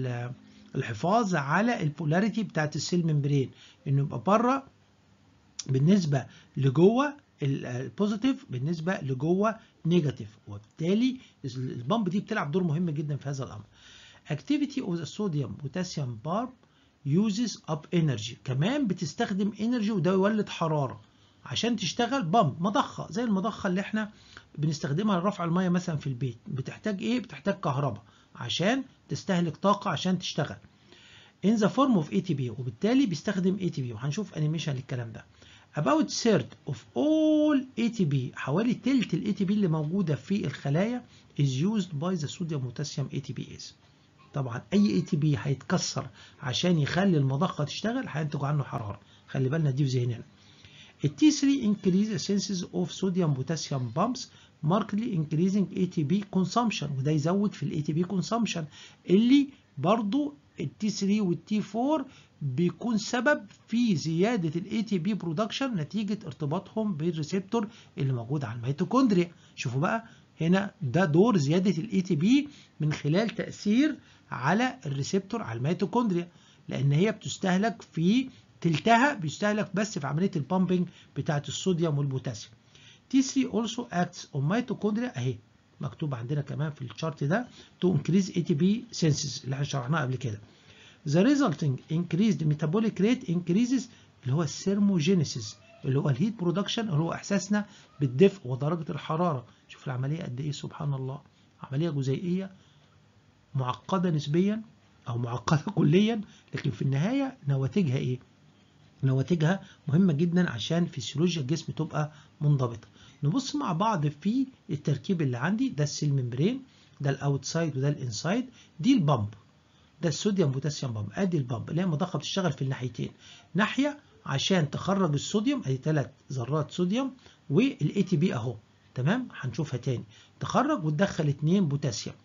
الحفاظ على البولاريتي بتاعت السيل ممبرين انه يبقى بره بالنسبه لجوه البوزيتيف بالنسبه لجوه نيجاتيف وبالتالي البامب دي بتلعب دور مهم جدا في هذا الامر activity of the sodium potassium pump uses up energy كمان بتستخدم energy وده يولد حراره عشان تشتغل بامب مضخه زي المضخه اللي احنا بنستخدمها لرفع الميه مثلا في البيت بتحتاج ايه بتحتاج كهرباء عشان تستهلك طاقه عشان تشتغل in the form of ATP وبالتالي بيستخدم ATP وهنشوف انيميشن للكلام ده about third of all ATP حوالي تلت ال ATP اللي موجودة في الخلايا is used by the sodium potassium ATPase طبعا اي ATP هيتكسر عشان يخلي المضخة تشتغل هينتج عنه حرارة خلي بالنا دي في ذهننا ال T3 increase the senses of sodium potassium pumps markedly increasing ATP consumption وده يزود في ال ATP consumption اللي برضو ال T3 وال T4 بيكون سبب في زيادة ال ATP production نتيجة ارتباطهم بالريسبتور اللي موجود على الميتوكوندريا شوفوا بقى هنا ده دور زيادة ال ATP من خلال تأثير على الريسبتور على الميتوكوندريا لأن هي بتستهلك في تلتها بيستهلك بس في عملية البامبنج بتاعة الصوديوم والبوتاسيوم T3 also acts on mitochondria اهي مكتوب عندنا كمان في الشارت ده to increase ATP senses اللي احنا شرحناها قبل كده The resulting increased metabolic rate increases اللي هو الثيرموجينيسيس اللي هو الهيت برودكشن اللي هو احساسنا بالدفء ودرجه الحراره شوف العمليه قد ايه سبحان الله عمليه جزيئيه معقده نسبيا او معقده كليا لكن في النهايه نواتجها ايه نواتجها مهمه جدا عشان فسيولوجيا الجسم تبقى منضبطه نبص مع بعض في التركيب اللي عندي ده السيل ممبرين ده الاوتسايد وده الانسايد دي البامب ده الصوديوم بوتاسيوم بامب ادي البامب اللي هي مضخه بتشتغل في الناحيتين ناحيه عشان تخرج الصوديوم ادي ثلاث ذرات صوديوم والاي تي بي اهو تمام هنشوفها تاني تخرج وتدخل 2 بوتاسيوم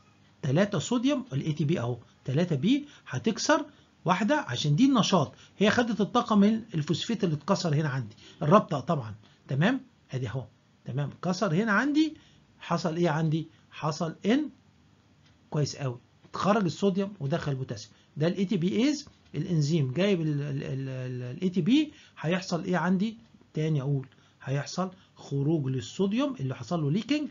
3 صوديوم الاي تي بي اهو 3 بي هتكسر واحده عشان دي النشاط هي خدت الطاقه من الفوسفيت اللي اتكسر هنا عندي الرابطه طبعا تمام ادي اهو تمام كسر هنا عندي حصل ايه عندي حصل ان كويس قوي خرج الصوديوم ودخل البوتاسيوم ده الاي تي بي ايز الانزيم جايب الاي تي بي هيحصل ايه عندي تاني اقول هيحصل خروج للصوديوم اللي حصل له ليكينج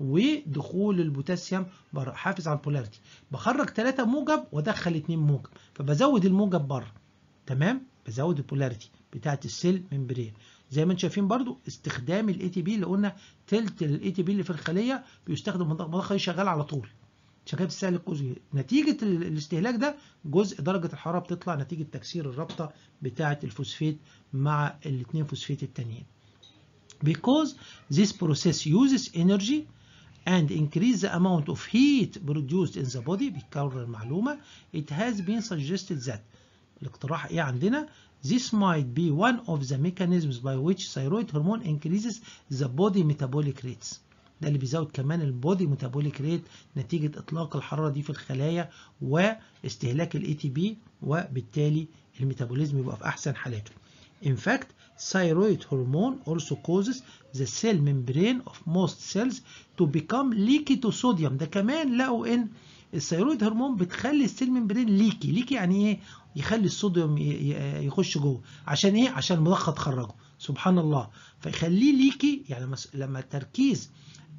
ودخول البوتاسيوم بره حافظ على البولاريتي بخرج 3 موجب وادخل 2 موجب فبزود الموجب بره تمام بزود البولاريتي بتاعه السيل ممبرين زي ما انتم شايفين برضو استخدام الاي تي بي اللي قلنا تلت الاي تي بي اللي في الخليه بيستخدم مضخه شغال على طول شغال بتستهلك جزء نتيجه الاستهلاك ده جزء درجه الحراره بتطلع نتيجه تكسير الرابطه بتاعه الفوسفيت مع الاثنين فوسفيت التانيين because this process uses energy and increase the amount of heat produced in the body بيكرر المعلومه it has been suggested that الاقتراح ايه عندنا This might be one of the mechanisms by which thyroid hormone increases the body metabolic rates. ده اللي بيزود كمان البودي ميتابوليك ريت نتيجة إطلاق الحرارة دي في الخلايا واستهلاك الاي تي بي وبالتالي الميتابوليزم يبقى في أحسن حالاته. In fact, thyroid hormone also causes the cell membrane of most cells to become leaky to sodium. ده كمان لقوا إن الثيرويد هرمون بتخلي السيل ممبرين ليكي ليكي يعني ايه يخلي الصوديوم يخش جوه عشان ايه عشان المضخه تخرجه سبحان الله فيخليه ليكي يعني لما تركيز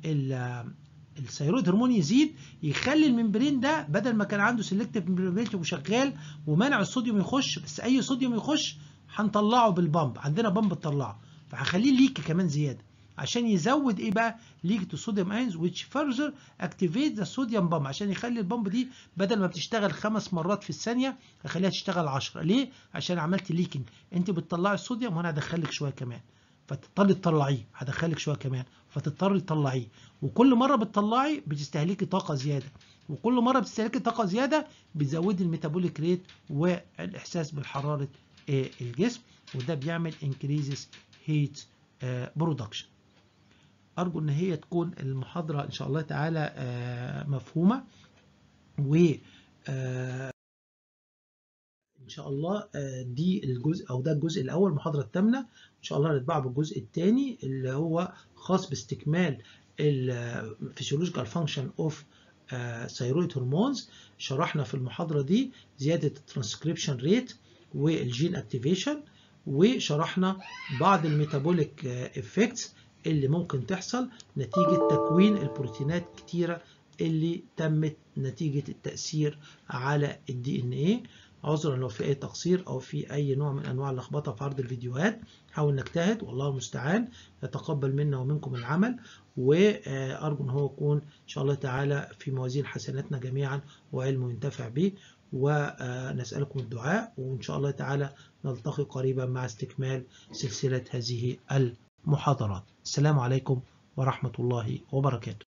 الثيرويد هرمون يزيد يخلي الممبرين ده بدل ما كان عنده سيلكتيف ممبرين وشغال ومنع الصوديوم يخش بس اي صوديوم يخش هنطلعه بالبامب عندنا بامب تطلعه فهخليه ليكي كمان زياده عشان يزود ايه بقى ليك تو صوديوم اينز which further activate the sodium pump عشان يخلي البامب دي بدل ما بتشتغل خمس مرات في الثانيه هخليها تشتغل 10 ليه عشان عملت ليكينج انت بتطلعي الصوديوم وانا هدخلك شويه كمان فتضطري تطلعيه هدخلك شويه كمان فتضطري تطلعيه وكل مره بتطلعي بتستهلكي طاقه زياده وكل مره بتستهلكي طاقه زياده بتزودي الميتابوليك ريت والاحساس بالحراره الجسم وده بيعمل increases heat production أرجو إن هي تكون المحاضرة إن شاء الله تعالى مفهومة ان شاء الله دي الجزء او ده الجزء الاول المحاضره الثامنه ان شاء الله هنتبع بالجزء الثاني اللي هو خاص باستكمال الفسيولوجيكال فانكشن اوف ثيرويد هرمونز شرحنا في المحاضره دي زياده الترانسكريبشن ريت والجين اكتيفيشن وشرحنا بعض الميتابوليك افكتس اللي ممكن تحصل نتيجه تكوين البروتينات كتيره اللي تمت نتيجه التاثير على الدي ان ايه عذرا لو في اي تقصير او في اي نوع من انواع اللخبطه في عرض الفيديوهات حاول نجتهد والله المستعان يتقبل منا ومنكم العمل وارجو ان هو يكون ان شاء الله تعالى في موازين حسناتنا جميعا وعلم ينتفع به ونسالكم الدعاء وان شاء الله تعالى نلتقي قريبا مع استكمال سلسله هذه المحاضرات السلام عليكم ورحمه الله وبركاته